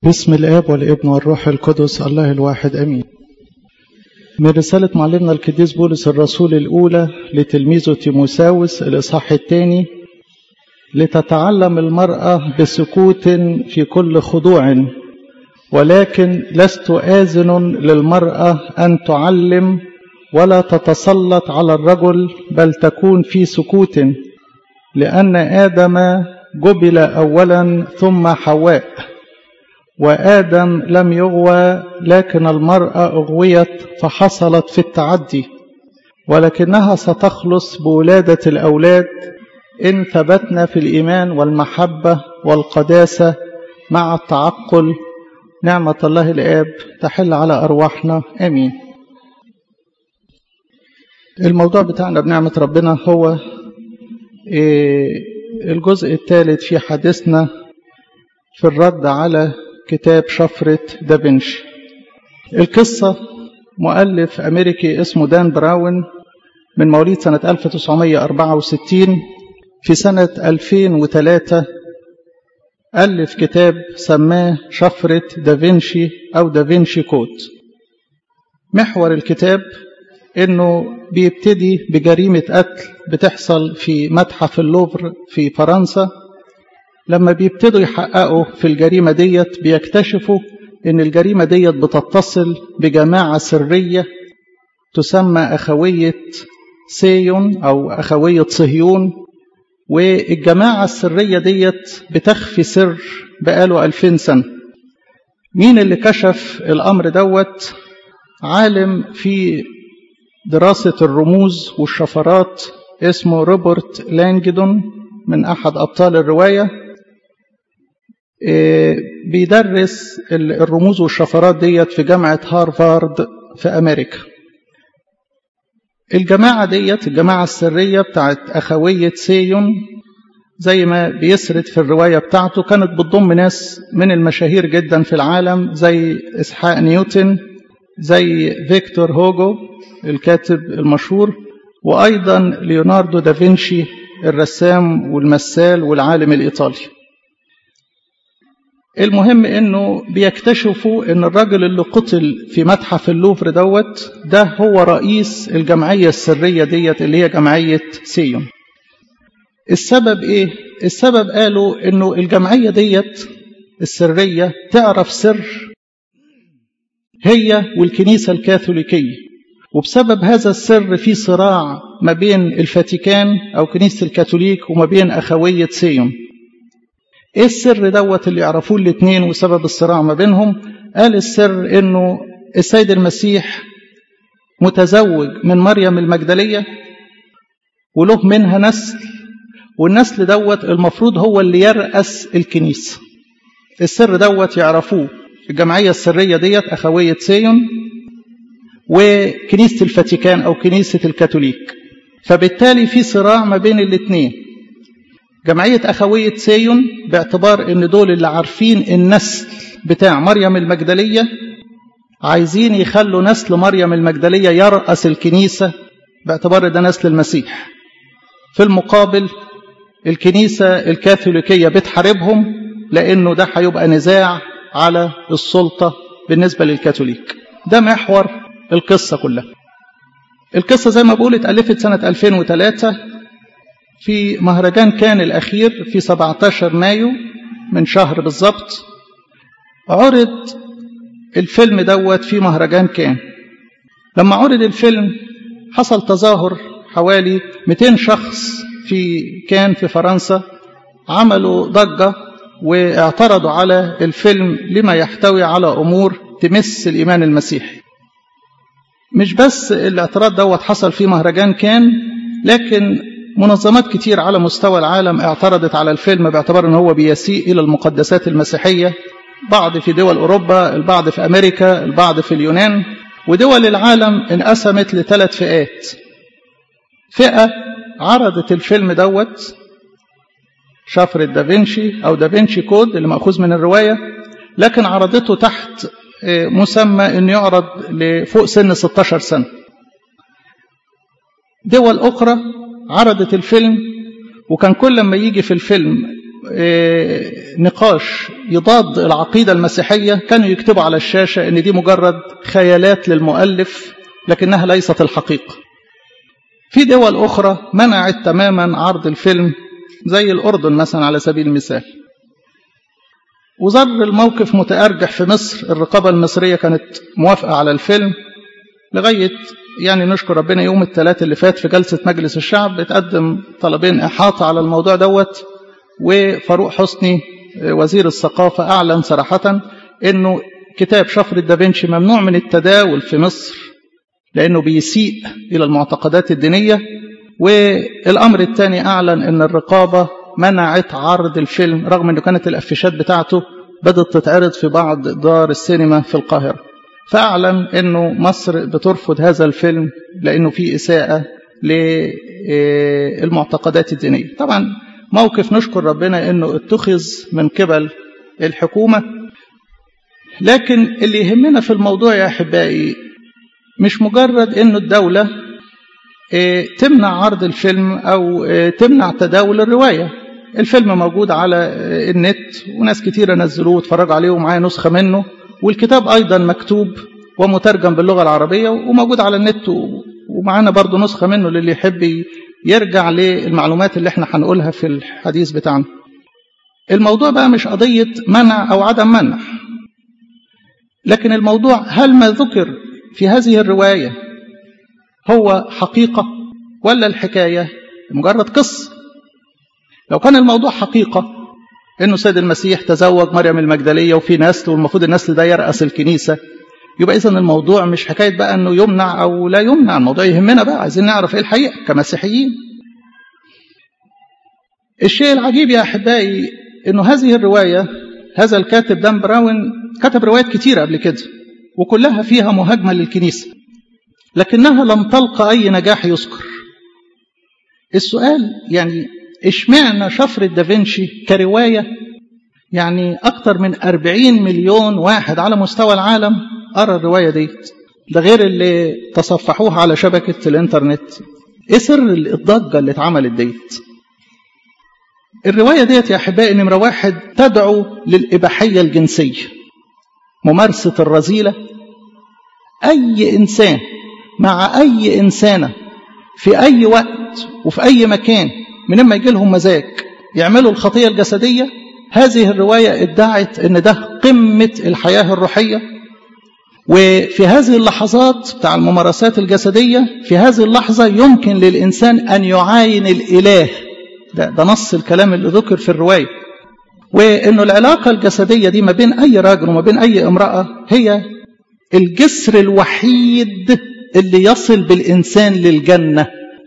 بسم الآب والابن والروح القدس الله الواحد أمين من رسالة معلمنا القديس بولس الرسول الأولى لتلميذه تيموساوس الإصحاح الثاني لتتعلم المرأة بسكوت في كل خضوع ولكن لست آذن للمرأة أن تعلم ولا تتسلط على الرجل بل تكون في سكوت لأن آدم جبل أولا ثم حواء وآدم لم يغوى لكن المرأة أغويت فحصلت في التعدي ولكنها ستخلص بولادة الأولاد إن ثبتنا في الإيمان والمحبة والقداسة مع التعقل نعمة الله الآب تحل على أرواحنا آمين الموضوع بتاعنا بنعمة ربنا هو الجزء الثالث في حديثنا في الرد على كتاب شفرة دافنشي القصة مؤلف أمريكي اسمه دان براون من مواليد سنة 1964 في سنة 2003 ألف كتاب سماه شفرة دافنشي أو دافنشي كود محور الكتاب انه بيبتدي بجريمة قتل بتحصل في متحف اللوفر في فرنسا لما بيبتدوا يحققوا في الجريمة ديت بيكتشفوا ان الجريمة ديت بتتصل بجماعة سرية تسمى أخوية سيون أو أخوية صهيون والجماعة السرية ديت بتخفي سر بقاله ألفين سنة مين اللي كشف الأمر دوت عالم في دراسة الرموز والشفرات اسمه روبرت لانجدون من أحد أبطال الرواية بيدرس الرموز والشفرات ديت في جامعة هارفارد في أمريكا الجماعة ديت الجماعة السرية بتاعت أخوية سيون زي ما بيسرد في الرواية بتاعته كانت بتضم ناس من المشاهير جدا في العالم زي إسحاق نيوتن زي فيكتور هوجو الكاتب المشهور وأيضا ليوناردو دافنشي الرسام والمثال والعالم الإيطالي المهم انه بيكتشفوا ان الراجل اللي قتل في متحف اللوفر دوت ده هو رئيس الجمعية السرية ديت اللي هي جمعية سيون السبب ايه السبب قالوا انه الجمعية ديت السرية تعرف سر هي والكنيسة الكاثوليكية وبسبب هذا السر في صراع ما بين الفاتيكان أو كنيسة الكاثوليك وما بين أخوية سيون ايه السر دوت اللي يعرفوه الاثنين وسبب الصراع ما بينهم قال السر انه السيد المسيح متزوج من مريم المجدلية وله منها نسل والنسل دوت المفروض هو اللي يرأس الكنيسة السر دوت يعرفوه الجمعية السرية ديت أخوية سيون وكنيسة الفاتيكان أو كنيسة الكاثوليك فبالتالي في صراع ما بين الاثنين جمعية أخوية سيون باعتبار أن دول اللي عارفين النسل بتاع مريم المجدلية عايزين يخلوا نسل مريم المجدلية يرأس الكنيسة باعتبار ده نسل المسيح في المقابل الكنيسة الكاثوليكية بتحاربهم لأنه ده هيبقى نزاع على السلطة بالنسبة للكاثوليك ده محور القصة كلها القصة زي ما بقول اتألفت سنة 2003 في مهرجان كان الأخير في 17 مايو من شهر بالضبط عرض الفيلم دوت في مهرجان كان لما عرض الفيلم حصل تظاهر حوالي 200 شخص في كان في فرنسا عملوا ضجة واعترضوا على الفيلم لما يحتوي على أمور تمس الإيمان المسيحي مش بس الاعتراض دوت حصل في مهرجان كان لكن منظمات كتير على مستوى العالم اعترضت على الفيلم باعتبار ان هو بيسيء الى المقدسات المسيحيه بعض في دول اوروبا البعض في امريكا البعض في اليونان ودول العالم انقسمت لثلاث فئات فئه عرضت الفيلم دوت شفرة دافنشي او دافنشي كود اللي مأخوذ من الروايه لكن عرضته تحت مسمى انه يعرض لفوق سن 16 سنه دول اخرى عرضت الفيلم وكان كل ما يجي في الفيلم نقاش يضاد العقيدة المسيحية كانوا يكتبوا على الشاشة ان دي مجرد خيالات للمؤلف لكنها ليست الحقيقة في دول أخرى منعت تماما عرض الفيلم زي الأردن مثلا على سبيل المثال وظل الموقف متأرجح في مصر الرقابة المصرية كانت موافقة على الفيلم لغاية يعني نشكر ربنا يوم الثلاث اللي فات في جلسة مجلس الشعب اتقدم طلبين إحاطة على الموضوع دوت وفاروق حسني وزير الثقافة أعلن صراحة أنه كتاب شفرة دافنشي ممنوع من التداول في مصر لأنه بيسيء إلى المعتقدات الدينية والأمر الثاني أعلن أن الرقابة منعت عرض الفيلم رغم أنه كانت الأفشات بتاعته بدأت تتعرض في بعض دار السينما في القاهرة فأعلن أنه مصر بترفض هذا الفيلم لأنه فيه إساءة للمعتقدات الدينية طبعا موقف نشكر ربنا أنه اتخذ من قبل الحكومة لكن اللي يهمنا في الموضوع يا أحبائي مش مجرد أنه الدولة تمنع عرض الفيلم أو تمنع تداول الرواية الفيلم موجود على النت وناس كتير نزلوه واتفرجوا عليه ومعايا نسخة منه والكتاب أيضا مكتوب ومترجم باللغة العربية وموجود على النت ومعانا برضو نسخة منه للي يحب يرجع للمعلومات اللي احنا هنقولها في الحديث بتاعنا الموضوع بقى مش قضية منع أو عدم منع لكن الموضوع هل ما ذكر في هذه الرواية هو حقيقة ولا الحكاية مجرد قصة لو كان الموضوع حقيقة انه سيد المسيح تزوج مريم المجدلية وفي نسل والمفروض النسل ده يرأس الكنيسة يبقى اذا الموضوع مش حكاية بقى انه يمنع او لا يمنع الموضوع يهمنا بقى عايزين نعرف ايه الحقيقة كمسيحيين الشيء العجيب يا احبائي انه هذه الرواية هذا الكاتب دان براون كتب روايات كتيرة قبل كده وكلها فيها مهاجمة للكنيسة لكنها لم تلقى أي نجاح يذكر السؤال يعني اشمعنى شفرة دافنشي كرواية يعني أكثر من 40 مليون واحد على مستوى العالم قرأ الرواية ديت ده غير اللي تصفحوها على شبكة الإنترنت إيه سر الضجة اللي اتعملت ديت الرواية ديت يا أحبائي نمرة واحد تدعو للإباحية الجنسية ممارسة الرذيلة أي إنسان مع أي إنسانة في أي وقت وفي أي مكان من اما يجي لهم مزاج يعملوا الخطية الجسدية هذه الرواية ادعت ان ده قمة الحياة الروحية وفي هذه اللحظات بتاع الممارسات الجسدية في هذه اللحظة يمكن للإنسان أن يعاين الإله ده, ده نص الكلام اللي ذكر في الرواية وأنه العلاقة الجسدية دي ما بين أي راجل وما بين أي امرأة هي الجسر الوحيد اللي يصل بالإنسان للجنة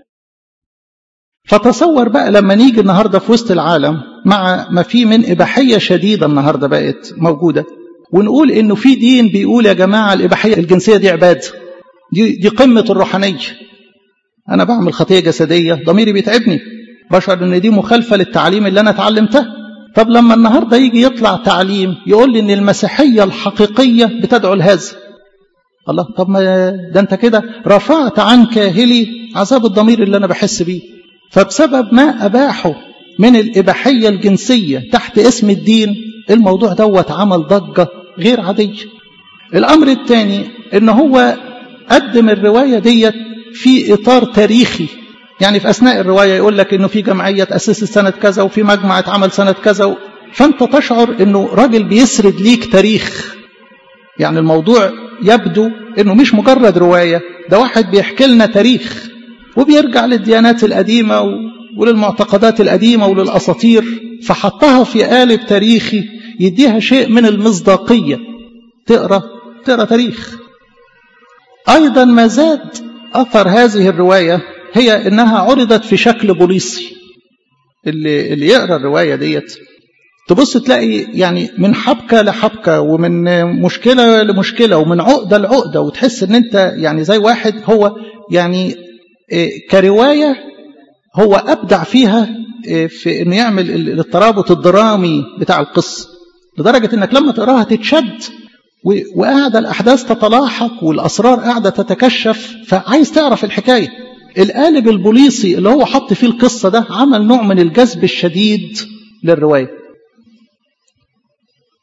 فتصور بقى لما نيجي النهاردة في وسط العالم مع ما في من إباحية شديدة النهاردة بقت موجودة ونقول إنه في دين بيقول يا جماعة الإباحية الجنسية دي عبادة دي, دي قمة الروحانية أنا بعمل خطية جسدية ضميري بيتعبني بشعر إن دي مخالفة للتعليم اللي أنا اتعلمته طب لما النهاردة يجي يطلع تعليم يقول لي إن المسيحية الحقيقية بتدعو لهذا الله طب ما ده أنت كده رفعت عن كاهلي عذاب الضمير اللي أنا بحس بيه فبسبب ما أباحوا من الإباحية الجنسية تحت اسم الدين الموضوع دوت عمل ضجة غير عادية الأمر الثاني إن هو قدم الرواية ديت في إطار تاريخي يعني في أثناء الرواية يقول لك إنه في جمعية تأسست سنة كذا وفي مجمع اتعمل سنة كذا فأنت تشعر إنه راجل بيسرد ليك تاريخ يعني الموضوع يبدو إنه مش مجرد رواية ده واحد بيحكي لنا تاريخ وبيرجع للديانات القديمة وللمعتقدات القديمة وللأساطير فحطها في قالب تاريخي يديها شيء من المصداقية تقرأ تقرأ تاريخ أيضا ما زاد أثر هذه الرواية هي أنها عرضت في شكل بوليسي اللي, اللي يقرأ الرواية ديت تبص تلاقي يعني من حبكة لحبكة ومن مشكلة لمشكلة ومن عقدة لعقدة وتحس ان انت يعني زي واحد هو يعني كرواية هو أبدع فيها في أنه يعمل الترابط الدرامي بتاع القصة لدرجة أنك لما تقراها تتشد وقاعدة الأحداث تتلاحق والأسرار قاعدة تتكشف فعايز تعرف الحكاية القالب البوليسي اللي هو حط فيه القصة ده عمل نوع من الجذب الشديد للرواية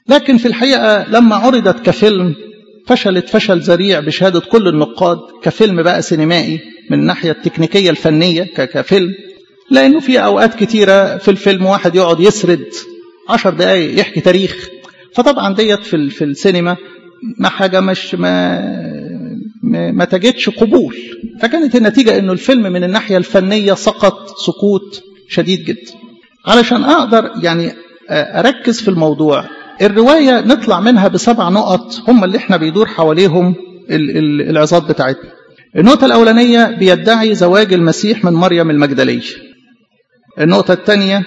لكن في الحقيقة لما عرضت كفيلم فشلت فشل ذريع بشهادة كل النقاد كفيلم بقى سينمائي من الناحية التكنيكية الفنية كفيلم لأنه في أوقات كتيرة في الفيلم واحد يقعد يسرد عشر دقايق يحكي تاريخ فطبعا ديت في, في السينما ما حاجة مش ما ما تجدش قبول فكانت النتيجة أنه الفيلم من الناحية الفنية سقط سقوط شديد جدا علشان أقدر يعني أركز في الموضوع الرواية نطلع منها بسبع نقط هم اللي احنا بيدور حواليهم العظات بتاعتنا النقطة الأولانية بيدعي زواج المسيح من مريم المجدلية النقطة الثانية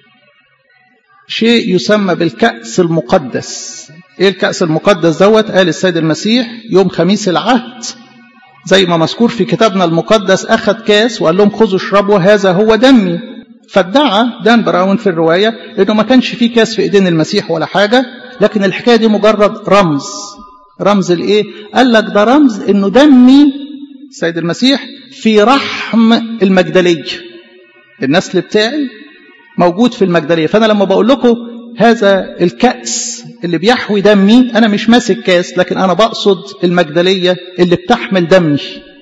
شيء يسمى بالكأس المقدس ايه الكأس المقدس دوت قال السيد المسيح يوم خميس العهد زي ما مذكور في كتابنا المقدس أخذ كاس وقال لهم خذوا اشربوا هذا هو دمي فادعى دان براون في الرواية انه ما كانش فيه كاس في ايدين المسيح ولا حاجة لكن الحكاية دي مجرد رمز رمز الايه قال لك ده رمز انه دمي السيد المسيح في رحم المجدلية النسل بتاعي موجود في المجدلية فأنا لما بقول لكم هذا الكأس اللي بيحوي دمي أنا مش ماسك كاس لكن أنا بقصد المجدلية اللي بتحمل دمي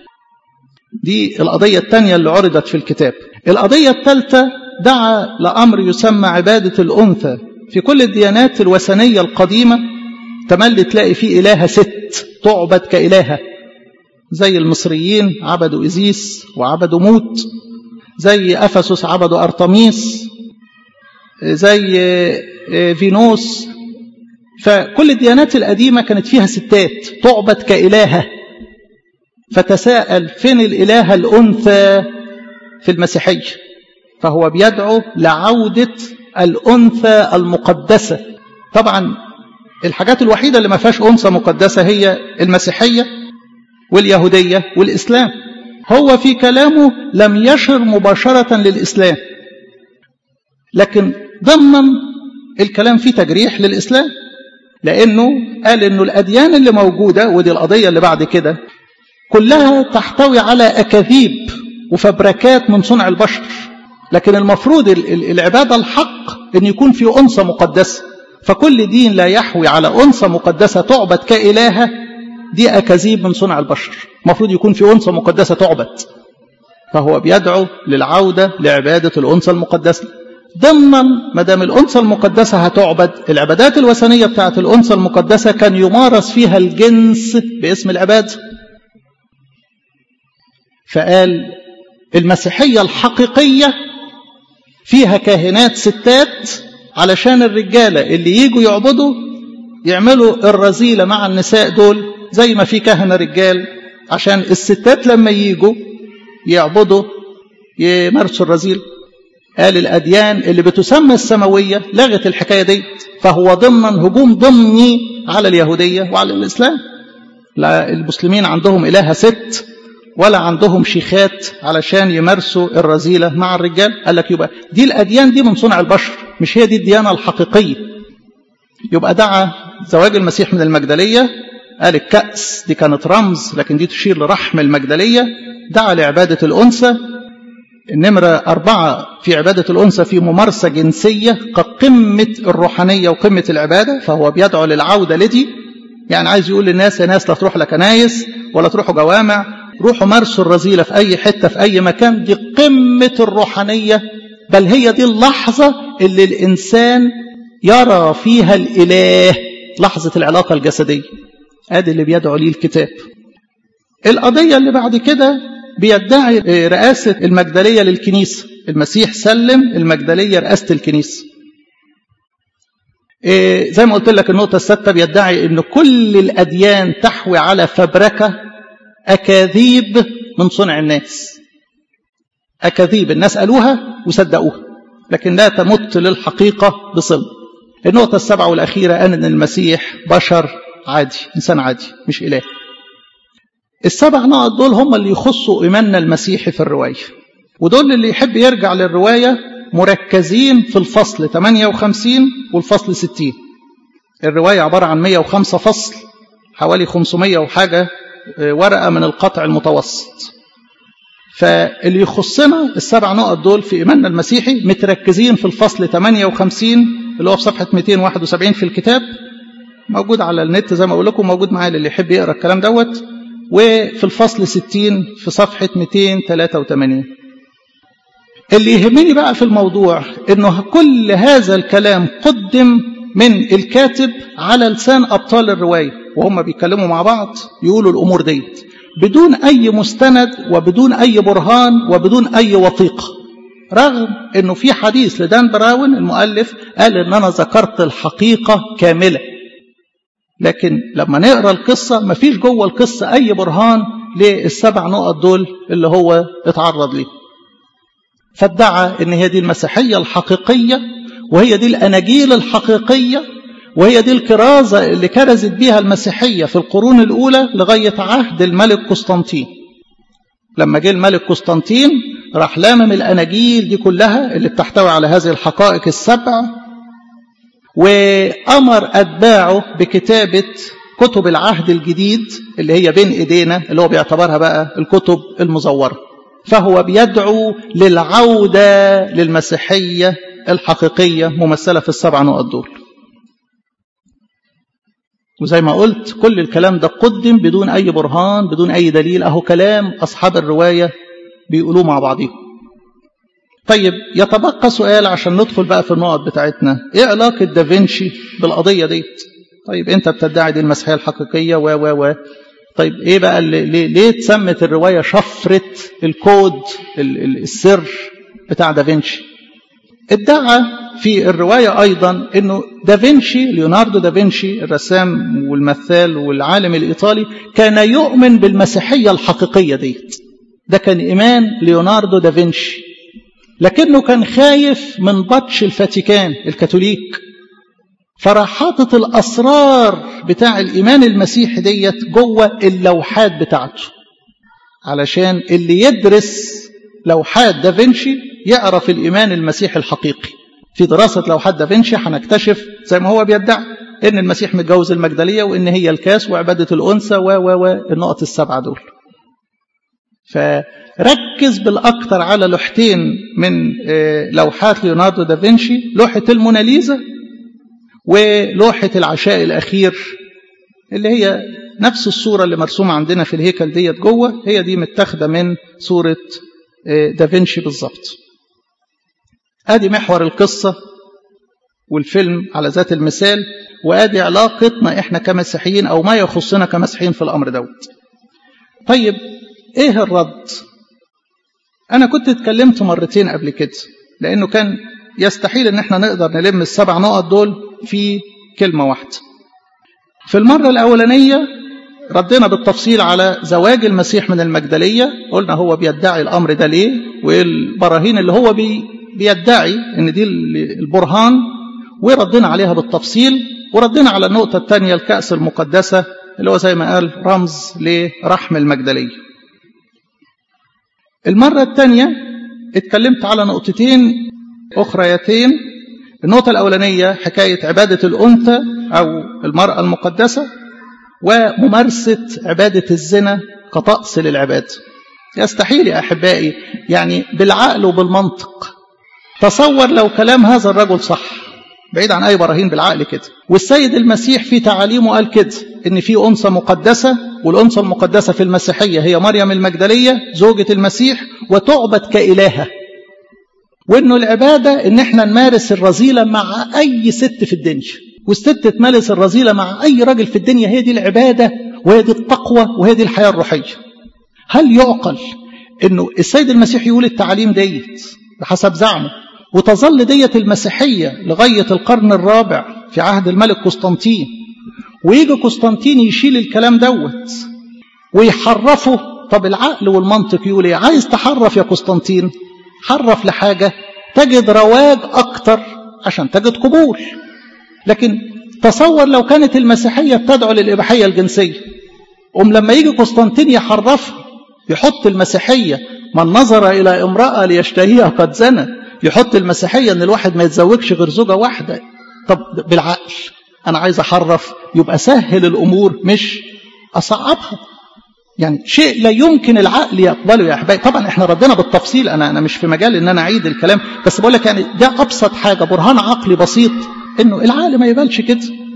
دي القضية الثانية اللي عرضت في الكتاب القضية الثالثة دعا لأمر يسمى عبادة الأنثى في كل الديانات الوثنية القديمة تملي تلاقي فيه إلهة ست تعبد كإلهة زي المصريين عبدوا إزيس وعبدوا موت زي أفسس عبدوا أرطميس زي فينوس فكل الديانات القديمة كانت فيها ستات تعبد كإلهة فتساءل فين الإلهة الأنثى في المسيحية فهو بيدعو لعودة الأنثى المقدسة طبعا الحاجات الوحيدة اللي ما فيهاش أنثى مقدسة هي المسيحية واليهودية والإسلام هو في كلامه لم يشر مباشرة للإسلام لكن ضمن الكلام فيه تجريح للإسلام لأنه قال أنه الأديان اللي موجودة ودي القضية اللي بعد كده كلها تحتوي على أكاذيب وفبركات من صنع البشر لكن المفروض العبادة الحق أن يكون في أنثى مقدسة فكل دين لا يحوي على أنثى مقدسة تعبد كإلهة دي أكاذيب من صنع البشر المفروض يكون في أنثى مقدسة تعبد فهو بيدعو للعودة لعبادة الأنثى المقدسة ضمن ما دام الأنثى المقدسة هتعبد العبادات الوثنية بتاعت الأنثى المقدسة كان يمارس فيها الجنس باسم العبادة فقال المسيحية الحقيقية فيها كاهنات ستات علشان الرجالة اللي يجوا يعبدوا يعملوا الرذيلة مع النساء دول زي ما في كهنة رجال عشان الستات لما يجوا يعبدوا يمارسوا الرذيلة قال الأديان اللي بتسمى السماوية لغت الحكاية دي فهو ضمن هجوم ضمني على اليهودية وعلى الإسلام لا المسلمين عندهم إلهة ست ولا عندهم شيخات علشان يمارسوا الرذيلة مع الرجال قال لك يبقى دي الأديان دي من صنع البشر مش هي دي الديانة الحقيقية يبقى دعا زواج المسيح من المجدلية قال الكأس دي كانت رمز لكن دي تشير لرحم المجدلية دعا لعبادة الأنثى النمرة أربعة في عبادة الأنثى في ممارسة جنسية كقمة الروحانية وقمة العبادة فهو بيدعو للعودة لدي يعني عايز يقول للناس يا ناس لا تروح لكنايس ولا تروحوا جوامع روحوا مارسوا الرذيلة في أي حتة في أي مكان دي قمة الروحانية بل هي دي اللحظة اللي الإنسان يرى فيها الإله لحظة العلاقة الجسدية ادي اللي بيدعو ليه الكتاب القضية اللي بعد كده بيدعي رئاسة المجدلية للكنيسة المسيح سلم المجدلية رئاسة الكنيسة زي ما قلت لك النقطة السادسة بيدعي أن كل الأديان تحوي على فبركة أكاذيب من صنع الناس أكاذيب الناس قالوها وصدقوها لكن لا تمت للحقيقة بصلب النقطة السابعة والأخيرة أن المسيح بشر عادي إنسان عادي مش إله السبع نقط دول هم اللي يخصوا إيماننا المسيحي في الرواية ودول اللي يحب يرجع للرواية مركزين في الفصل 58 والفصل 60 الرواية عبارة عن 105 فصل حوالي 500 وحاجة ورقة من القطع المتوسط فاللي يخصنا السبع نقط دول في إيماننا المسيحي متركزين في الفصل 58 اللي هو في صفحة 271 في الكتاب موجود على النت زي ما اقول لكم موجود معايا اللي يحب يقرا الكلام دوت وفي الفصل 60 في صفحه 283 اللي يهمني بقى في الموضوع انه كل هذا الكلام قدم من الكاتب على لسان ابطال الروايه وهم بيتكلموا مع بعض يقولوا الامور ديت بدون اي مستند وبدون اي برهان وبدون اي وثيقه رغم انه في حديث لدان براون المؤلف قال ان انا ذكرت الحقيقه كامله لكن لما نقرا القصه مفيش جوه القصه اي برهان للسبع نقط دول اللي هو اتعرض ليه فادعى ان هي دي المسيحيه الحقيقيه وهي دي الاناجيل الحقيقيه وهي دي الكرازه اللي كرزت بيها المسيحيه في القرون الاولى لغايه عهد الملك قسطنطين لما جه الملك قسطنطين راح لامم الاناجيل دي كلها اللي بتحتوي على هذه الحقائق السبع وامر اتباعه بكتابه كتب العهد الجديد اللي هي بين ايدينا اللي هو بيعتبرها بقى الكتب المزوره فهو بيدعو للعوده للمسيحيه الحقيقيه ممثله في السبع نقط دول وزي ما قلت كل الكلام ده قدم بدون اي برهان بدون اي دليل اهو كلام اصحاب الروايه بيقولوه مع بعضهم طيب يتبقى سؤال عشان ندخل بقى في النقط بتاعتنا ايه علاقه دافنشي بالقضيه ديت طيب انت بتدعي دي المسيحيه الحقيقيه و و و طيب ايه بقى اللي ليه, ليه اتسمت الروايه شفره الكود السر بتاع دافنشي ادعى في الروايه ايضا انه دافنشي ليوناردو دافنشي الرسام والمثال والعالم الايطالي كان يؤمن بالمسيحيه الحقيقيه ديت ده كان ايمان ليوناردو دافنشي لكنه كان خايف من بطش الفاتيكان الكاثوليك فراح حاطط الاسرار بتاع الايمان المسيحي ديت جوه اللوحات بتاعته علشان اللي يدرس لوحات دافنشي يعرف الايمان المسيحي الحقيقي في دراسه لوحات دافنشي هنكتشف زي ما هو بيدعي ان المسيح متجوز المجدليه وان هي الكاس وعباده الانثى و و و النقط السبعه دول فركز بالاكثر على لوحتين من لوحات ليوناردو دافنشي لوحه الموناليزا ولوحه العشاء الاخير اللي هي نفس الصوره اللي مرسومه عندنا في الهيكل ديت جوه هي دي متاخده من صوره دافنشي بالظبط ادي محور القصه والفيلم على ذات المثال وادي علاقتنا احنا كمسيحيين او ما يخصنا كمسيحيين في الامر دوت طيب ايه الرد انا كنت اتكلمت مرتين قبل كده لانه كان يستحيل ان احنا نقدر نلم السبع نقط دول في كلمه واحده في المره الاولانيه ردينا بالتفصيل على زواج المسيح من المجدليه قلنا هو بيدعي الامر ده ليه والبراهين اللي هو بي بيدعي ان دي البرهان وردينا عليها بالتفصيل وردينا على النقطه الثانيه الكاس المقدسه اللي هو زي ما قال رمز لرحم المجدليه المرة الثانية اتكلمت على نقطتين أخريتين النقطة الأولانية حكاية عبادة الأنثى أو المرأة المقدسة وممارسة عبادة الزنا كطقس للعبادة يستحيل يا أحبائي يعني بالعقل وبالمنطق تصور لو كلام هذا الرجل صح بعيد عن أي براهين بالعقل كده والسيد المسيح في تعاليمه قال كده إن في أنثى مقدسة والأنثى المقدسة في المسيحية هي مريم المجدلية زوجة المسيح وتعبد كإلهة وإنه العبادة إن إحنا نمارس الرذيلة مع أي ست في الدنيا والست تمارس الرذيلة مع أي راجل في الدنيا هي دي العبادة وهي دي التقوى وهي دي الحياة الروحية هل يعقل إنه السيد المسيح يقول التعاليم ديت بحسب زعمه وتظل ديت المسيحية لغاية القرن الرابع في عهد الملك قسطنطين ويجي قسطنطين يشيل الكلام دوت ويحرفه طب العقل والمنطق يقول ايه عايز تحرف يا قسطنطين حرف لحاجة تجد رواج أكتر عشان تجد قبول لكن تصور لو كانت المسيحية بتدعو للإباحية الجنسية أم لما يجي قسطنطين يحرفها يحط المسيحية من نظر إلى امرأة ليشتهيها قد زنى يحط المسيحية أن الواحد ما يتزوجش غير زوجة واحدة طب بالعقل أنا عايز أحرف يبقى سهل الأمور مش أصعبها يعني شيء لا يمكن العقل يقبله يا أحبائي طبعا احنا ردنا بالتفصيل أنا أنا مش في مجال إن أنا أعيد الكلام بس بقول لك يعني ده أبسط حاجة برهان عقلي بسيط إنه العقل ما يقبلش كده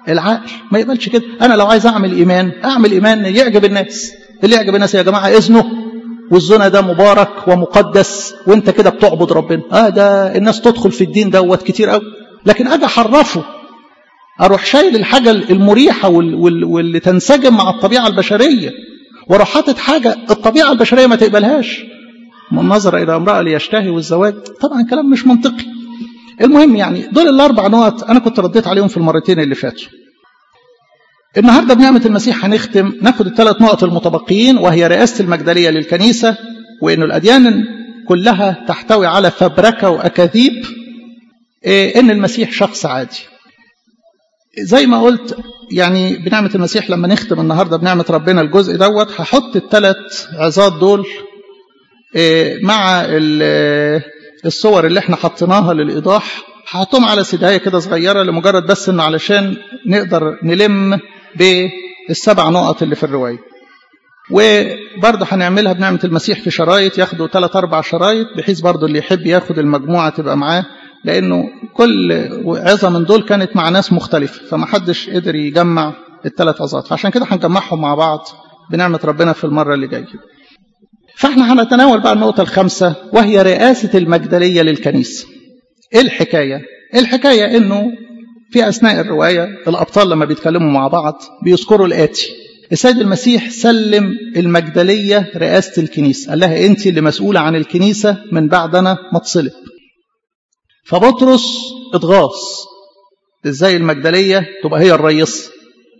العقل ما يقبلش كده انا لو عايز اعمل ايمان اعمل ايمان يعجب الناس اللي يعجب الناس يا جماعه اذنه والزنا ده مبارك ومقدس وانت كده بتعبد ربنا اه ده الناس تدخل في الدين دوت كتير قوي لكن اجي احرفه اروح شايل الحاجه المريحه واللي تنسجم مع الطبيعه البشريه واروح حاطط حاجه الطبيعه البشريه ما تقبلهاش من نظر الى امراه ليشتهي والزواج طبعا كلام مش منطقي المهم يعني دول الاربع نقط انا كنت رديت عليهم في المرتين اللي فاتوا النهارده بنعمه المسيح هنختم ناخد الثلاث نقط المتبقيين وهي رئاسه المجدليه للكنيسه وانه الاديان كلها تحتوي على فبركه واكاذيب إيه ان المسيح شخص عادي زي ما قلت يعني بنعمه المسيح لما نختم النهارده بنعمه ربنا الجزء دوت هحط الثلاث عظات دول إيه مع الصور اللي احنا حطيناها للايضاح هحطهم على سدايه كده صغيره لمجرد بس انه علشان نقدر نلم بالسبع نقط اللي في الروايه وبرضه هنعملها بنعمه المسيح في شرايط ياخدوا ثلاث اربع شرايط بحيث برضه اللي يحب ياخد المجموعه تبقى معاه لانه كل عظه من دول كانت مع ناس مختلفه فما حدش قدر يجمع الثلاث عظات فعشان كده هنجمعهم مع بعض بنعمه ربنا في المره اللي جايه فاحنا هنتناول بقى النقطة الخامسة وهي رئاسة المجدلية للكنيسة. ايه الحكاية؟ الحكاية انه في اثناء الرواية الابطال لما بيتكلموا مع بعض بيذكروا الاتي. السيد المسيح سلم المجدلية رئاسة الكنيسة، قال لها انت اللي مسؤولة عن الكنيسة من بعد انا ما اتصلب. فبطرس اتغاظ. ازاي المجدلية تبقى هي الرئيسة؟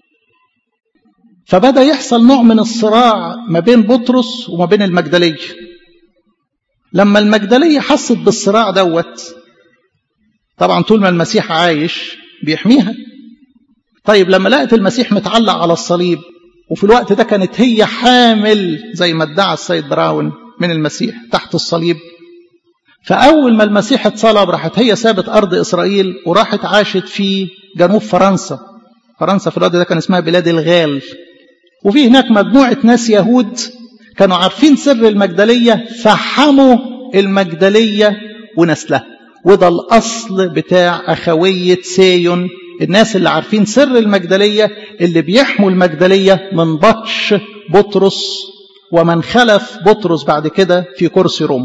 فبدا يحصل نوع من الصراع ما بين بطرس وما بين المجدليه لما المجدليه حست بالصراع دوت طبعا طول ما المسيح عايش بيحميها طيب لما لقت المسيح متعلق على الصليب وفي الوقت ده كانت هي حامل زي ما ادعى السيد براون من المسيح تحت الصليب فأول ما المسيح اتصلب راحت هي سابت أرض إسرائيل وراحت عاشت في جنوب فرنسا فرنسا في الوقت ده كان اسمها بلاد الغال وفي هناك مجموعة ناس يهود كانوا عارفين سر المجدلية فحموا المجدلية ونسلها وده الأصل بتاع أخوية سيون الناس اللي عارفين سر المجدلية اللي بيحموا المجدلية من بطش بطرس ومن خلف بطرس بعد كده في كرسي روم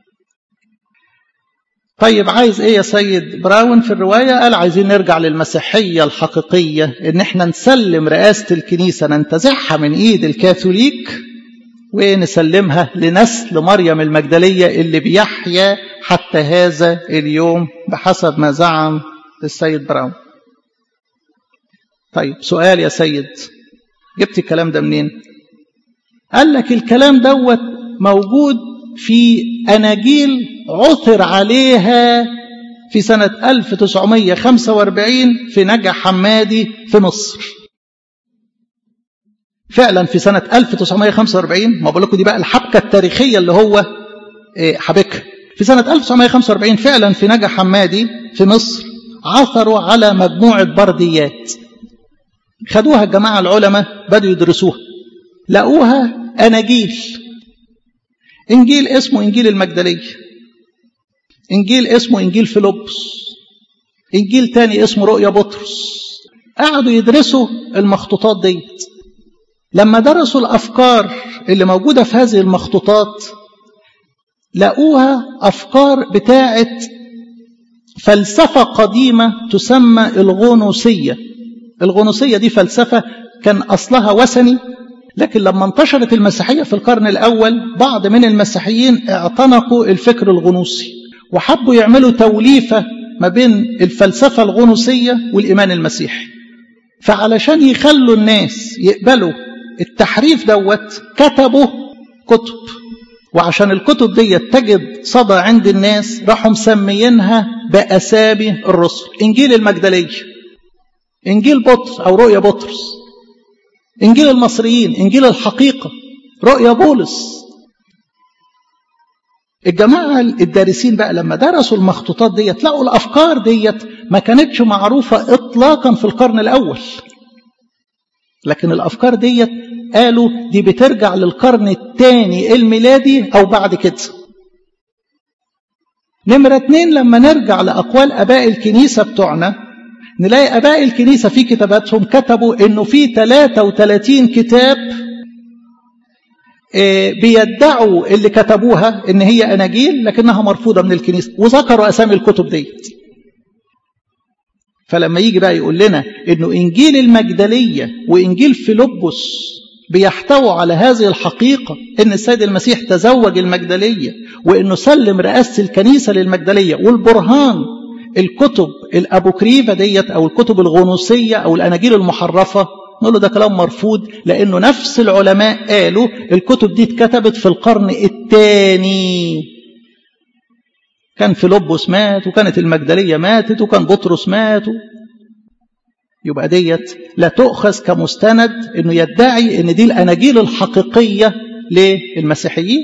طيب عايز ايه يا سيد براون في الرواية قال عايزين نرجع للمسيحية الحقيقية ان احنا نسلم رئاسة الكنيسة ننتزعها من ايد الكاثوليك ونسلمها لنسل مريم المجدلية اللي بيحيا حتى هذا اليوم بحسب ما زعم السيد براون طيب سؤال يا سيد جبت الكلام ده منين قال لك الكلام دوت موجود في أناجيل عثر عليها في سنة 1945 في نجع حمادي في مصر فعلا في سنة 1945 ما بقول لكم دي بقى الحبكة التاريخية اللي هو حبكها في سنة 1945 فعلا في نجع حمادي في مصر عثروا على مجموعة برديات خدوها الجماعة العلماء بدأوا يدرسوها لقوها أناجيل إنجيل اسمه إنجيل المجدلية إنجيل اسمه إنجيل فيلبس إنجيل تاني اسمه رؤيا بطرس قعدوا يدرسوا المخطوطات ديت لما درسوا الأفكار اللي موجودة في هذه المخطوطات لقوها أفكار بتاعت فلسفة قديمة تسمى الغنوصية الغنوصية دي فلسفة كان أصلها وثني لكن لما انتشرت المسيحية في القرن الأول بعض من المسيحيين اعتنقوا الفكر الغنوصي وحبوا يعملوا توليفة ما بين الفلسفة الغنوصية والإيمان المسيحي فعلشان يخلوا الناس يقبلوا التحريف دوت كتبوا كتب وعشان الكتب دي تجد صدى عند الناس راحوا مسميينها بأسامي الرسل إنجيل المجدلية إنجيل بطرس أو رؤيا بطرس إنجيل المصريين إنجيل الحقيقة رؤيا بولس الجماعة الدارسين بقى لما درسوا المخطوطات ديت لقوا الأفكار ديت ما كانتش معروفة إطلاقا في القرن الأول لكن الأفكار ديت قالوا دي بترجع للقرن الثاني الميلادي أو بعد كده نمرة اتنين لما نرجع لأقوال أباء الكنيسة بتوعنا نلاقي اباء الكنيسه في كتاباتهم كتبوا انه في 33 كتاب بيدعوا اللي كتبوها ان هي اناجيل لكنها مرفوضه من الكنيسه وذكروا اسامي الكتب ديت فلما يجي بقى يقول لنا انه انجيل المجدليه وانجيل فيلبس بيحتووا على هذه الحقيقه ان السيد المسيح تزوج المجدليه وانه سلم رئاسه الكنيسه للمجدليه والبرهان الكتب الابوكريفه ديت او الكتب الغنوصيه او الاناجيل المحرفه نقول له ده كلام مرفوض لانه نفس العلماء قالوا الكتب دي اتكتبت في القرن الثاني كان فيلبس مات وكانت المجدليه ماتت وكان بطرس مات يبقى ديت لا تؤخذ كمستند انه يدعي ان دي الاناجيل الحقيقيه للمسيحيين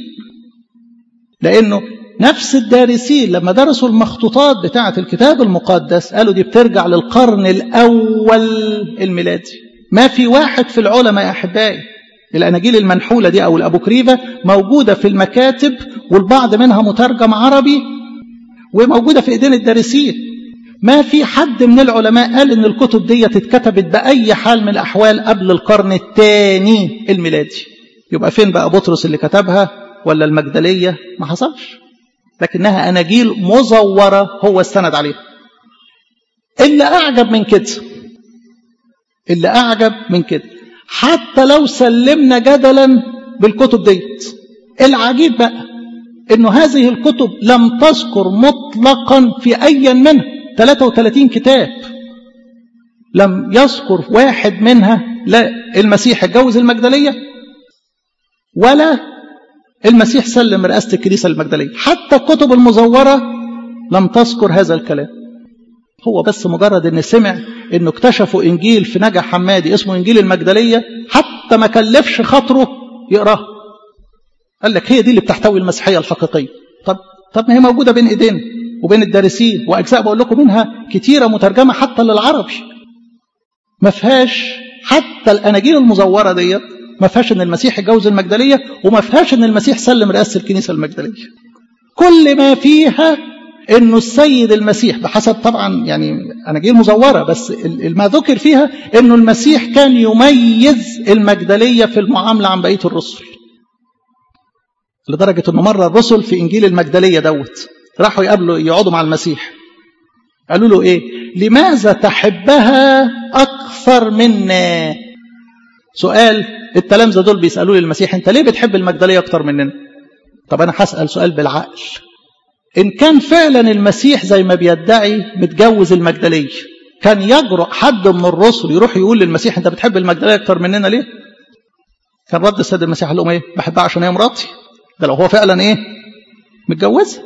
لانه نفس الدارسين لما درسوا المخطوطات بتاعه الكتاب المقدس قالوا دي بترجع للقرن الاول الميلادي ما في واحد في العلماء يا احبائي الاناجيل المنحوله دي او الابوكريفه موجوده في المكاتب والبعض منها مترجم عربي وموجوده في ايدين الدارسين ما في حد من العلماء قال ان الكتب دي اتكتبت باي حال من الاحوال قبل القرن الثاني الميلادي يبقى فين بقى بطرس اللي كتبها ولا المجدليه ما حصلش لكنها اناجيل مزوره هو استند عليها اللي اعجب من كده اللي اعجب من كده حتى لو سلمنا جدلا بالكتب ديت العجيب بقى انه هذه الكتب لم تذكر مطلقا في اي منها 33 كتاب لم يذكر واحد منها لا المسيح اتجوز المجدليه ولا المسيح سلم رئاسه الكنيسه المجدليه حتى الكتب المزوره لم تذكر هذا الكلام هو بس مجرد ان سمع انه اكتشفوا انجيل في نجا حمادي اسمه انجيل المجدليه حتى ما كلفش خاطره يقراه قال لك هي دي اللي بتحتوي المسيحيه الحقيقيه طب طب ما هي موجوده بين ايدينا وبين الدارسين واجزاء بقول لكم منها كتيره مترجمه حتى للعربي ما فيهاش حتى الاناجيل المزوره ديت ما فيهاش ان المسيح اتجوز المجدليه وما فيهاش ان المسيح سلم رئاسه الكنيسه المجدليه كل ما فيها انه السيد المسيح بحسب طبعا يعني اناجيل مزوره بس ما ذكر فيها انه المسيح كان يميز المجدليه في المعامله عن بقيه الرسل لدرجه انه مره الرسل في انجيل المجدليه دوت راحوا يقابلوا يقعدوا مع المسيح قالوا له ايه لماذا تحبها اكثر منا سؤال التلامذه دول بيسالوا لي المسيح انت ليه بتحب المجدليه اكتر مننا طب انا هسال سؤال بالعقل ان كان فعلا المسيح زي ما بيدعي متجوز المجدليه كان يجرؤ حد من الرسل يروح يقول للمسيح انت بتحب المجدليه اكتر مننا ليه كان رد السيد المسيح قال لهم ايه بحبها عشان هي مراتي ده لو هو فعلا ايه متجوزها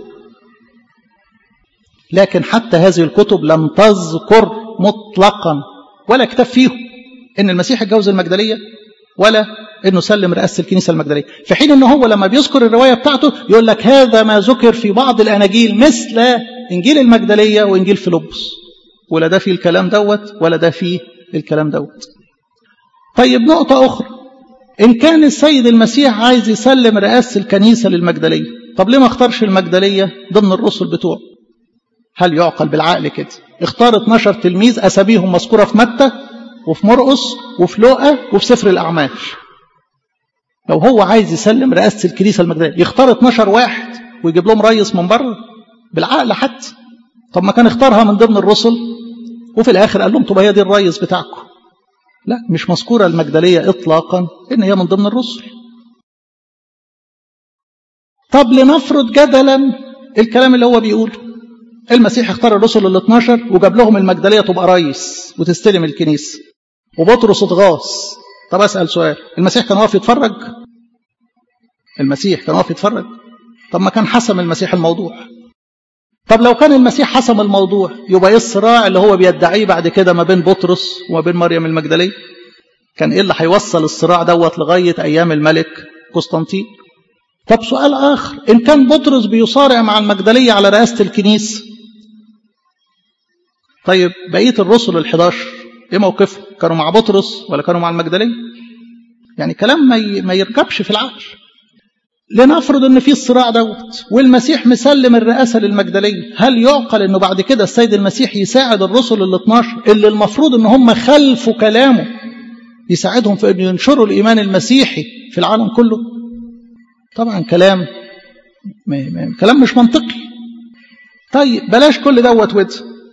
لكن حتى هذه الكتب لم تذكر مطلقا ولا كتاب فيهم ان المسيح اتجوز المجدليه ولا انه سلم رئاسه الكنيسه المجدليه في حين ان هو لما بيذكر الروايه بتاعته يقول لك هذا ما ذكر في بعض الاناجيل مثل انجيل المجدليه وانجيل فيلبس ولا ده فيه الكلام دوت ولا ده فيه الكلام دوت طيب نقطه اخرى ان كان السيد المسيح عايز يسلم رئاسه الكنيسه للمجدليه طب ليه ما اختارش المجدليه ضمن الرسل بتوعه هل يعقل بالعقل كده اختار 12 تلميذ اساميهم مذكوره في متى وفي مرقس وفي لوقا وفي سفر الاعمال لو هو عايز يسلم رئاسه الكنيسه المجدليه يختار 12 واحد ويجيب لهم رئيس من بره بالعقل حتى طب ما كان اختارها من ضمن الرسل وفي الاخر قال لهم طب هي دي الرئيس بتاعكم لا مش مذكوره المجدليه اطلاقا ان هي من ضمن الرسل طب لنفرض جدلا الكلام اللي هو بيقوله المسيح اختار الرسل ال 12 وجاب لهم المجدليه تبقى رئيس وتستلم الكنيسه وبطرس اتغاظ طب اسال سؤال المسيح كان واقف يتفرج المسيح كان واقف يتفرج طب ما كان حسم المسيح الموضوع طب لو كان المسيح حسم الموضوع يبقى ايه الصراع اللي هو بيدعيه بعد كده ما بين بطرس وما بين مريم المجدليه كان ايه اللي هيوصل الصراع دوت لغايه ايام الملك قسطنطين طب سؤال اخر ان كان بطرس بيصارع مع المجدليه على رئاسه الكنيسه طيب بقيه الرسل ال11 ايه موقفهم كانوا مع بطرس ولا كانوا مع المجدليه يعني كلام ما ما يركبش في العقل لنفرض ان في الصراع دوت والمسيح مسلم الرئاسه للمجدليه هل يعقل انه بعد كده السيد المسيح يساعد الرسل ال 12 اللي المفروض ان هم خلفوا كلامه يساعدهم في ان ينشروا الايمان المسيحي في العالم كله طبعا كلام كلام مش منطقي طيب بلاش كل دوت ود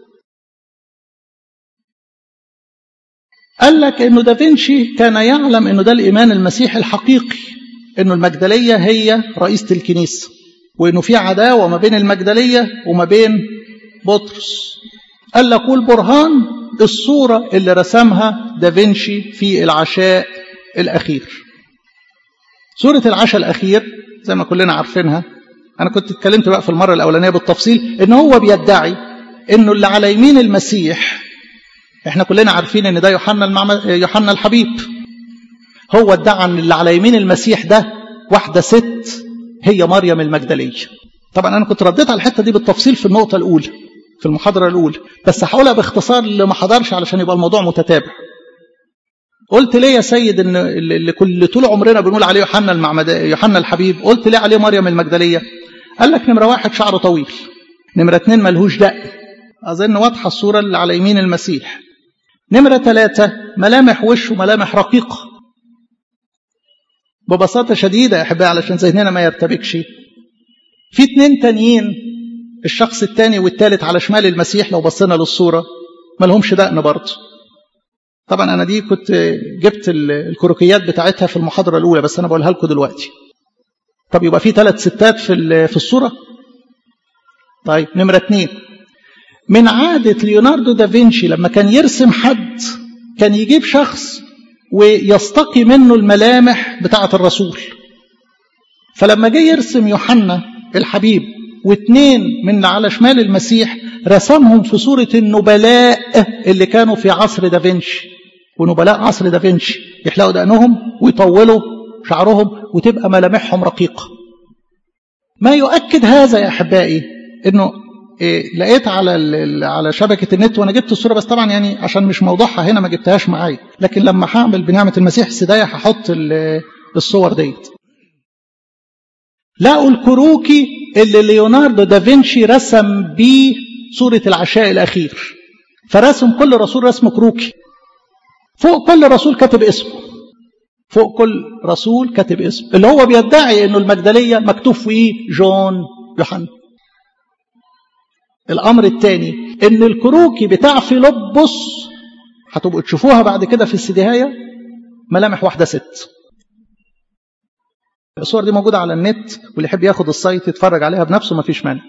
قال لك انه دافنشي كان يعلم انه ده الايمان المسيحي الحقيقي انه المجدليه هي رئيسه الكنيسه وانه في عداوه ما بين المجدليه وما بين بطرس قال لك والبرهان الصوره اللي رسمها دافنشي في العشاء الاخير صوره العشاء الاخير زي ما كلنا عارفينها انا كنت اتكلمت بقى في المره الاولانيه بالتفصيل ان هو بيدعي انه اللي على يمين المسيح احنا كلنا عارفين ان ده يوحنا المعم... يوحنا الحبيب هو ادعى ان اللي على يمين المسيح ده واحده ست هي مريم المجدليه طبعا انا كنت رديت على الحته دي بالتفصيل في النقطه الاولى في المحاضره الاولى بس هقولها باختصار اللي ما حضرش علشان يبقى الموضوع متتابع قلت ليه يا سيد ان اللي كل طول عمرنا بنقول عليه يوحنا المعمد يوحنا الحبيب قلت ليه عليه مريم المجدليه قال لك نمره واحد شعره طويل نمره اتنين ملهوش دق اظن واضحه الصوره اللي على يمين المسيح نمره ثلاثه ملامح وشه ملامح رقيقه ببساطه شديده يا احبائي علشان ذهننا ما يرتبكش في اتنين تانيين الشخص التاني والتالت على شمال المسيح لو بصينا للصوره ما لهمش دقن برضه طبعا انا دي كنت جبت الكروكيات بتاعتها في المحاضره الاولى بس انا بقولها لكم دلوقتي طب يبقى في ثلاث ستات في في الصوره طيب نمره اتنين من عادة ليوناردو دافنشي لما كان يرسم حد كان يجيب شخص ويستقي منه الملامح بتاعة الرسول فلما جه يرسم يوحنا الحبيب واثنين من على شمال المسيح رسمهم في صورة النبلاء اللي كانوا في عصر دافنشي ونبلاء عصر دافنشي يحلقوا دقنهم ويطولوا شعرهم وتبقى ملامحهم رقيقة ما يؤكد هذا يا أحبائي أنه إيه لقيت على على شبكة النت وأنا جبت الصورة بس طبعا يعني عشان مش موضوعها هنا ما جبتهاش معايا لكن لما هعمل بنعمة المسيح سداية هحط الصور ديت لقوا الكروكي اللي ليوناردو دافنشي رسم بيه صورة العشاء الأخير فرسم كل رسول رسم كروكي فوق كل رسول كاتب اسمه فوق كل رسول كاتب اسمه اللي هو بيدعي انه المجدلية مكتوب فيه جون يوحنا الامر الثاني ان الكروكي بتاع فيلبس هتبقوا تشوفوها بعد كده في السديهاية ملامح واحدة ست الصور دي موجودة على النت واللي يحب ياخد السايت يتفرج عليها بنفسه ما فيش مانع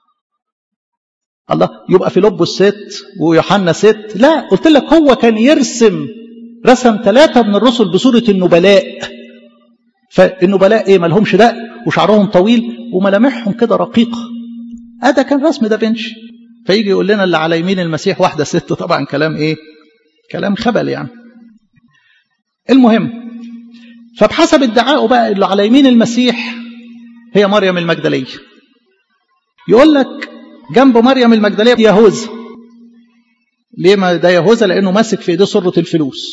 الله يبقى فيلبس ست ويوحنا ست لا قلت لك هو كان يرسم رسم ثلاثة من الرسل بصورة النبلاء فالنبلاء ايه مالهمش دق وشعرهم طويل وملامحهم كده رقيقة هذا كان رسم دافنشي فيجي يقول لنا اللي على يمين المسيح واحدة ست طبعا كلام ايه كلام خبل يعني المهم فبحسب ادعائه بقى اللي على يمين المسيح هي مريم المجدلية يقول لك جنب مريم المجدلية يهوذا ليه ما ده يهوذا لانه ماسك في ايديه سره الفلوس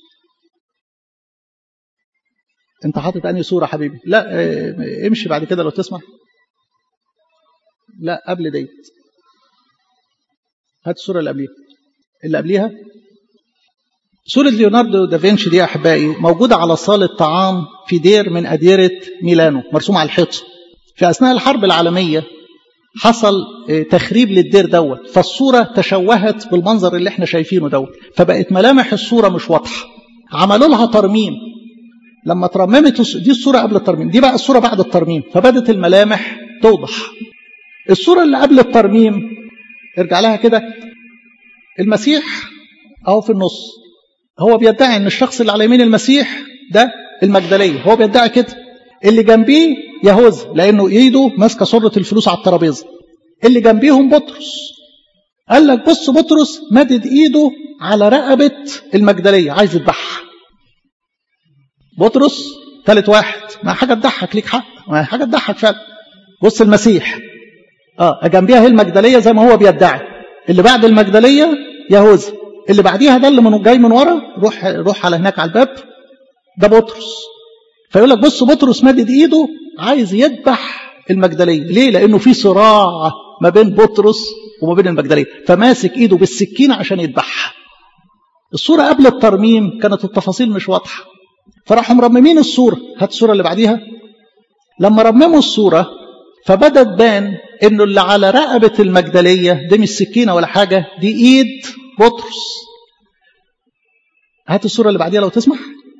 انت حاطط انهي صوره حبيبي لا اه امشي بعد كده لو تسمح لا قبل ديت هات الصوره اللي قبليها اللي قبليها صورة ليوناردو دافنشي دي يا أحبائي موجودة على صالة طعام في دير من أديرة ميلانو مرسوم على الحيط في أثناء الحرب العالمية حصل تخريب للدير دوت فالصورة تشوهت بالمنظر اللي احنا شايفينه دوت فبقت ملامح الصورة مش واضحة عملوا لها ترميم لما ترممت دي الصورة قبل الترميم دي بقى الصورة بعد الترميم فبدت الملامح توضح الصورة اللي قبل الترميم ارجع لها كده المسيح اهو في النص هو بيدعي ان الشخص اللي على يمين المسيح ده المجدليه هو بيدعي كده اللي جنبيه يهوذا لانه ايده ماسكه سره الفلوس على الترابيزه اللي جنبيهم بطرس قال لك بص بطرس مدد ايده على رقبه المجدليه عايز يذبحها بطرس ثالث واحد ما حاجه تضحك ليك حق ما حاجه تضحك فعلا بص المسيح اه جنبيها هي المجدليه زي ما هو بيدعي اللي بعد المجدليه يهوذا اللي بعديها ده اللي من جاي من ورا روح روح على هناك على الباب ده بطرس فيقول لك بص بطرس مدد ايده عايز يذبح المجدليه ليه لانه في صراع ما بين بطرس وما بين المجدليه فماسك ايده بالسكينه عشان يذبحها الصوره قبل الترميم كانت التفاصيل مش واضحه فراحوا مرممين الصوره هات الصوره اللي بعديها لما رمموا الصوره فبدت بان انه اللي على رقبه المجدليه دي مش سكينه ولا حاجه دي ايد بطرس هات الصوره اللي بعديها لو تسمح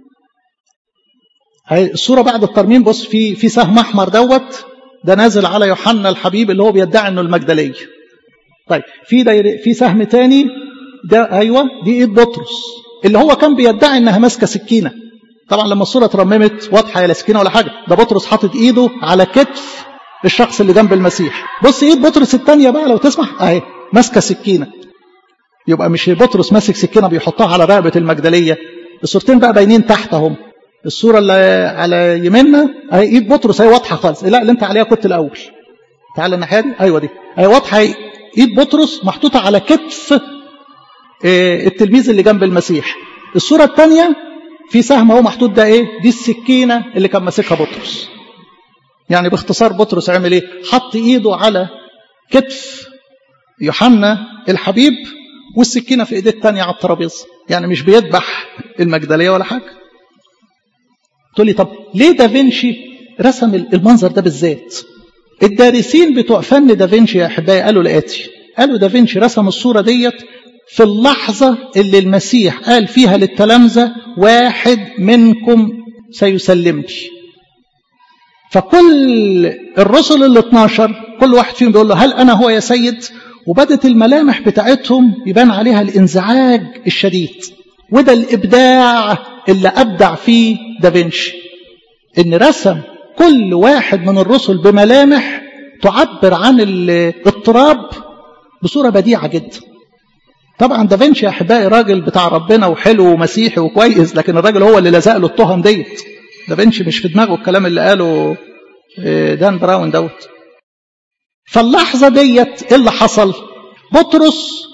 هي الصوره بعد الترميم بص في في سهم احمر دوت ده نازل على يوحنا الحبيب اللي هو بيدعي انه المجدليه طيب في داير في سهم تاني ده ايوه دي ايد بطرس اللي هو كان بيدعي انها ماسكه سكينه طبعا لما الصوره اترممت واضحه يا لا سكينه ولا حاجه ده بطرس حاطط ايده على كتف الشخص اللي جنب المسيح بص ايد بطرس الثانيه بقى لو تسمح اهي ماسكه سكينه يبقى مش بطرس ماسك سكينه بيحطها على رقبه المجدليه الصورتين بقى باينين تحتهم الصوره اللي على يميننا اهي ايد بطرس اهي واضحه خالص لا اللي انت عليها كنت الاول تعال الناحيه دي ايوه دي اهي واضحه ايد بطرس محطوطه على كتف التلميذ اللي جنب المسيح الصوره الثانيه في سهم اهو محطوط ده ايه دي السكينه اللي كان ماسكها بطرس يعني باختصار بطرس عمل ايه حط ايده على كتف يوحنا الحبيب والسكينه في ايديه الثانيه على الترابيزه يعني مش بيذبح المجدليه ولا حاجه تقول لي طب ليه دافنشي رسم المنظر ده بالذات الدارسين بتوع فن دافنشي يا احبائي قالوا الاتي قالوا دافنشي رسم الصوره ديت في اللحظه اللي المسيح قال فيها للتلامذه واحد منكم سيسلمني فكل الرسل ال 12 كل واحد فيهم بيقول له هل انا هو يا سيد وبدت الملامح بتاعتهم يبان عليها الانزعاج الشديد وده الابداع اللي ابدع فيه دافنشي ان رسم كل واحد من الرسل بملامح تعبر عن الاضطراب بصوره بديعه جدا طبعا دافنشي يا احبائي راجل بتاع ربنا وحلو ومسيحي وكويس لكن الراجل هو اللي لزق له التهم ديت دافنشي مش في دماغه الكلام اللي قاله دان براون دوت فاللحظة ديت ايه اللي حصل بطرس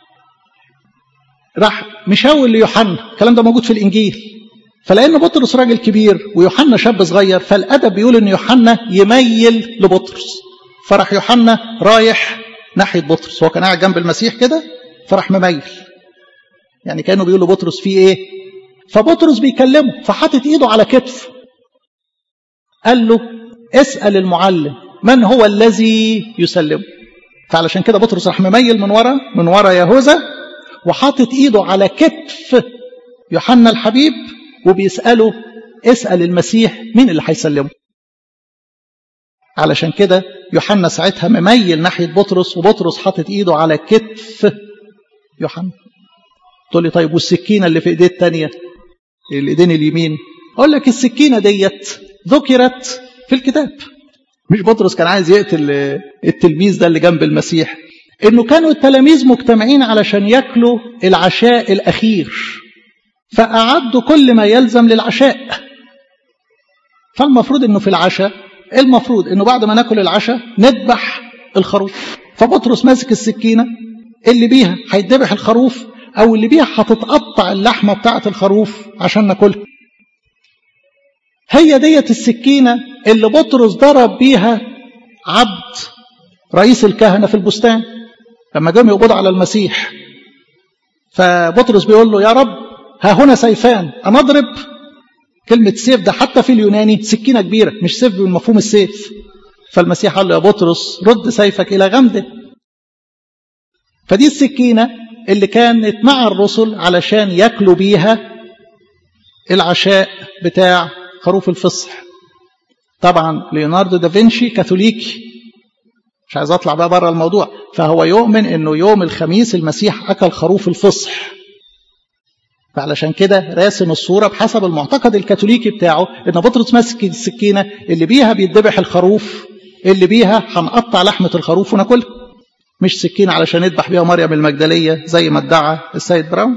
راح مشاور ليوحنا الكلام ده موجود في الانجيل فلان بطرس راجل كبير ويوحنا شاب صغير فالادب بيقول ان يوحنا يميل لبطرس فراح يوحنا رايح ناحيه بطرس هو كان قاعد جنب المسيح كده فراح مميل يعني كانوا بيقولوا بطرس فيه ايه فبطرس بيكلمه فحاطط ايده على كتف قال له اسال المعلم من هو الذي يسلمه فعلشان كده بطرس راح مميل من ورا من ورا يهوذا وحاطط ايده على كتف يوحنا الحبيب وبيساله اسال المسيح مين اللي هيسلمه علشان كده يوحنا ساعتها مميل ناحيه بطرس وبطرس حاطط ايده على كتف يوحنا تقول لي طيب والسكينه اللي في ايديه الثانيه الايدين اليمين اقول لك السكينه ديت ذكرت في الكتاب مش بطرس كان عايز يقتل التلميذ ده اللي جنب المسيح انه كانوا التلاميذ مجتمعين علشان ياكلوا العشاء الاخير فاعدوا كل ما يلزم للعشاء فالمفروض انه في العشاء المفروض انه بعد ما ناكل العشاء نذبح الخروف فبطرس ماسك السكينه اللي بيها هيتذبح الخروف او اللي بيها هتتقطع اللحمه بتاعه الخروف عشان ناكلها هي ديت السكينه اللي بطرس ضرب بيها عبد رئيس الكهنه في البستان لما جم يقبضوا على المسيح فبطرس بيقول له يا رب ها هنا سيفان انا اضرب كلمه سيف ده حتى في اليوناني سكينه كبيره مش سيف بمفهوم السيف فالمسيح قال له يا بطرس رد سيفك الى غمده فدي السكينه اللي كانت مع الرسل علشان ياكلوا بيها العشاء بتاع خروف الفصح طبعا ليوناردو دافنشي كاثوليكي مش عايز اطلع بقى بره الموضوع فهو يؤمن انه يوم الخميس المسيح اكل خروف الفصح فعلشان كده راسم الصوره بحسب المعتقد الكاثوليكي بتاعه ان بطرس ماسك السكينه اللي بيها بيتذبح الخروف اللي بيها هنقطع لحمه الخروف وناكلها مش سكينه علشان يذبح بيها مريم المجدليه زي ما ادعى السيد براون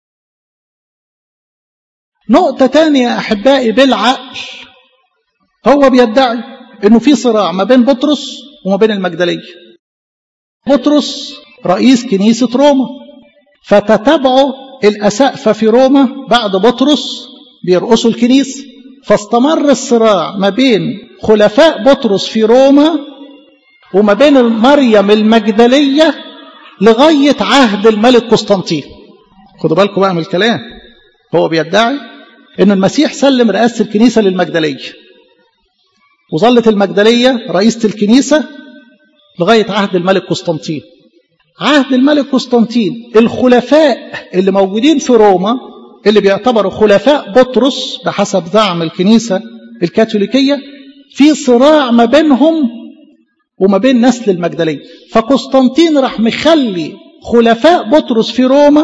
نقطه تانية يا احبائي بالعقل هو بيدعي انه في صراع ما بين بطرس وما بين المجدليه بطرس رئيس كنيسه روما فتتبعه الأسقفة في روما بعد بطرس بيرقصوا الكنيسة فاستمر الصراع ما بين خلفاء بطرس في روما وما بين مريم المجدلية لغاية عهد الملك قسطنطين خدوا بالكم بقى من الكلام هو بيدعي ان المسيح سلم رئاسة الكنيسة للمجدلية وظلت المجدلية رئيسة الكنيسة لغاية عهد الملك قسطنطين عهد الملك قسطنطين الخلفاء اللي موجودين في روما اللي بيعتبروا خلفاء بطرس بحسب زعم الكنيسة الكاثوليكية في صراع ما بينهم وما بين نسل المجدلية فقسطنطين راح مخلي خلفاء بطرس في روما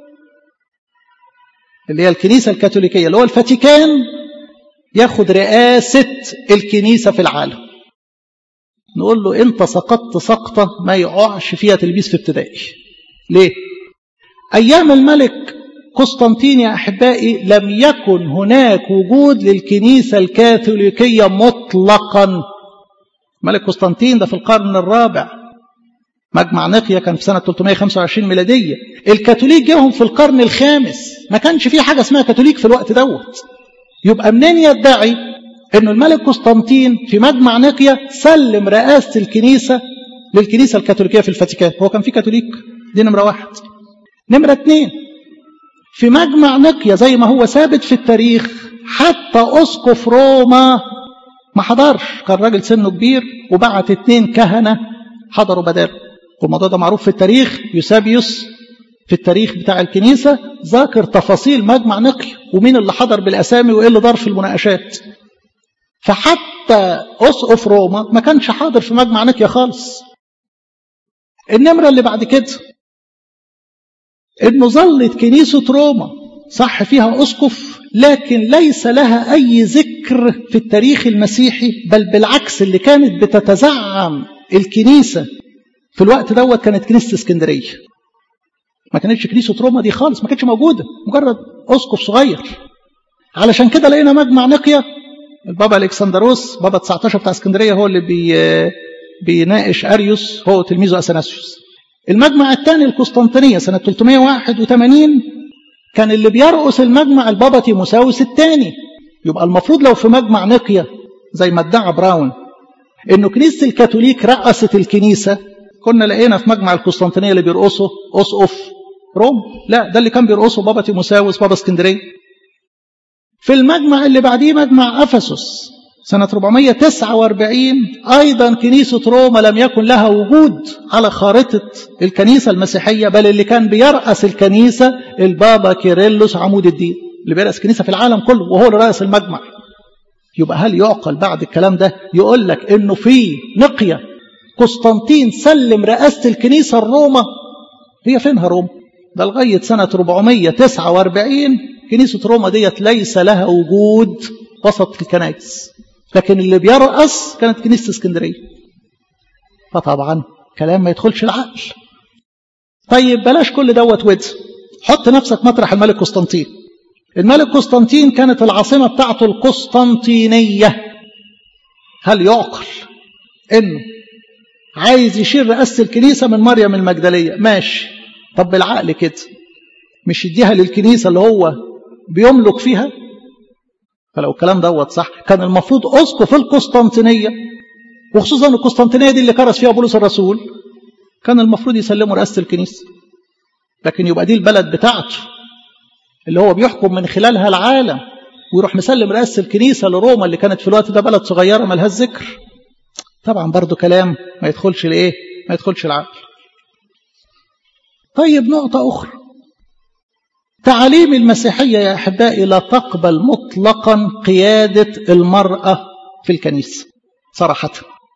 اللي هي الكنيسة الكاثوليكية اللي هو الفاتيكان ياخد رئاسة الكنيسة في العالم نقول له انت سقطت سقطة ما يقعش فيها تلبيس في ابتدائي ليه ايام الملك قسطنطين يا احبائي لم يكن هناك وجود للكنيسة الكاثوليكية مطلقا ملك قسطنطين ده في القرن الرابع مجمع نقيا كان في سنة 325 ميلادية الكاثوليك جاهم في القرن الخامس ما كانش في حاجة اسمها كاثوليك في الوقت دوت يبقى منين يدعي انه الملك قسطنطين في مجمع نقيا سلم رئاسة الكنيسة للكنيسة الكاثوليكية في الفاتيكان هو كان في كاثوليك دي نمرة واحد نمرة اتنين في مجمع نقيا زي ما هو ثابت في التاريخ حتى أسقف روما ما حضرش كان راجل سنه كبير وبعت اتنين كهنة حضروا بداله والموضوع ده معروف في التاريخ يوسابيوس في التاريخ بتاع الكنيسة ذاكر تفاصيل مجمع نقي ومين اللي حضر بالأسامي وإيه اللي دار في المناقشات فحتى أسقف روما ما كانش حاضر في مجمع نقيا خالص النمرة اللي بعد كده إنه ظلت كنيسة روما صح فيها أسقف لكن ليس لها أي ذكر في التاريخ المسيحي بل بالعكس اللي كانت بتتزعم الكنيسة في الوقت دوت كانت كنيسة اسكندرية ما كانتش كنيسة روما دي خالص ما كانتش موجودة مجرد أسقف صغير علشان كده لقينا مجمع نقيا البابا الكسندروس بابا 19 بتاع اسكندرية هو اللي بي بيناقش أريوس هو تلميذه أثناسيوس المجمع الثاني القسطنطينية سنة 381 كان اللي بيرقص المجمع البابا تيموساوس الثاني يبقى المفروض لو في مجمع نقيا زي ما ادعى براون انه كنيسة الكاثوليك رقصت الكنيسة كنا لقينا في مجمع القسطنطينية اللي بيرقصوا أسقف روم لا ده اللي كان بيرقصه بابا تيموساوس بابا اسكندرية في المجمع اللي بعديه مجمع أفسس سنة 449 أيضا كنيسة روما لم يكن لها وجود على خارطة الكنيسة المسيحية بل اللي كان بيرأس الكنيسة البابا كيرلس عمود الدين اللي بيرأس كنيسة في العالم كله وهو اللي رأس المجمع يبقى هل يعقل بعد الكلام ده يقول لك انه في نقية قسطنطين سلم رئاسة الكنيسة الروما هي فينها روما ده لغاية سنة 449 كنيسة روما ديت ليس لها وجود وسط الكنائس لكن اللي بيرأس كانت كنيسة اسكندرية فطبعا كلام ما يدخلش العقل طيب بلاش كل دوت ود حط نفسك مطرح الملك قسطنطين الملك قسطنطين كانت العاصمة بتاعته القسطنطينية هل يعقل انه عايز يشيل رئاسة الكنيسة من مريم المجدلية ماشي طب بالعقل كده مش يديها للكنيسة اللي هو بيملك فيها فلو الكلام دوت صح كان المفروض اسقف القسطنطينيه وخصوصا القسطنطينيه دي اللي كرس فيها بولس الرسول كان المفروض يسلموا رئاسه الكنيسه لكن يبقى دي البلد بتاعته اللي هو بيحكم من خلالها العالم ويروح مسلم رئاسه الكنيسه لروما اللي كانت في الوقت ده بلد صغيره ملهاش ذكر طبعا برضو كلام ما يدخلش لايه ما يدخلش العقل طيب نقطه اخرى تعاليم المسيحية يا أحبائي لا تقبل مطلقا قيادة المرأة في الكنيسة صراحة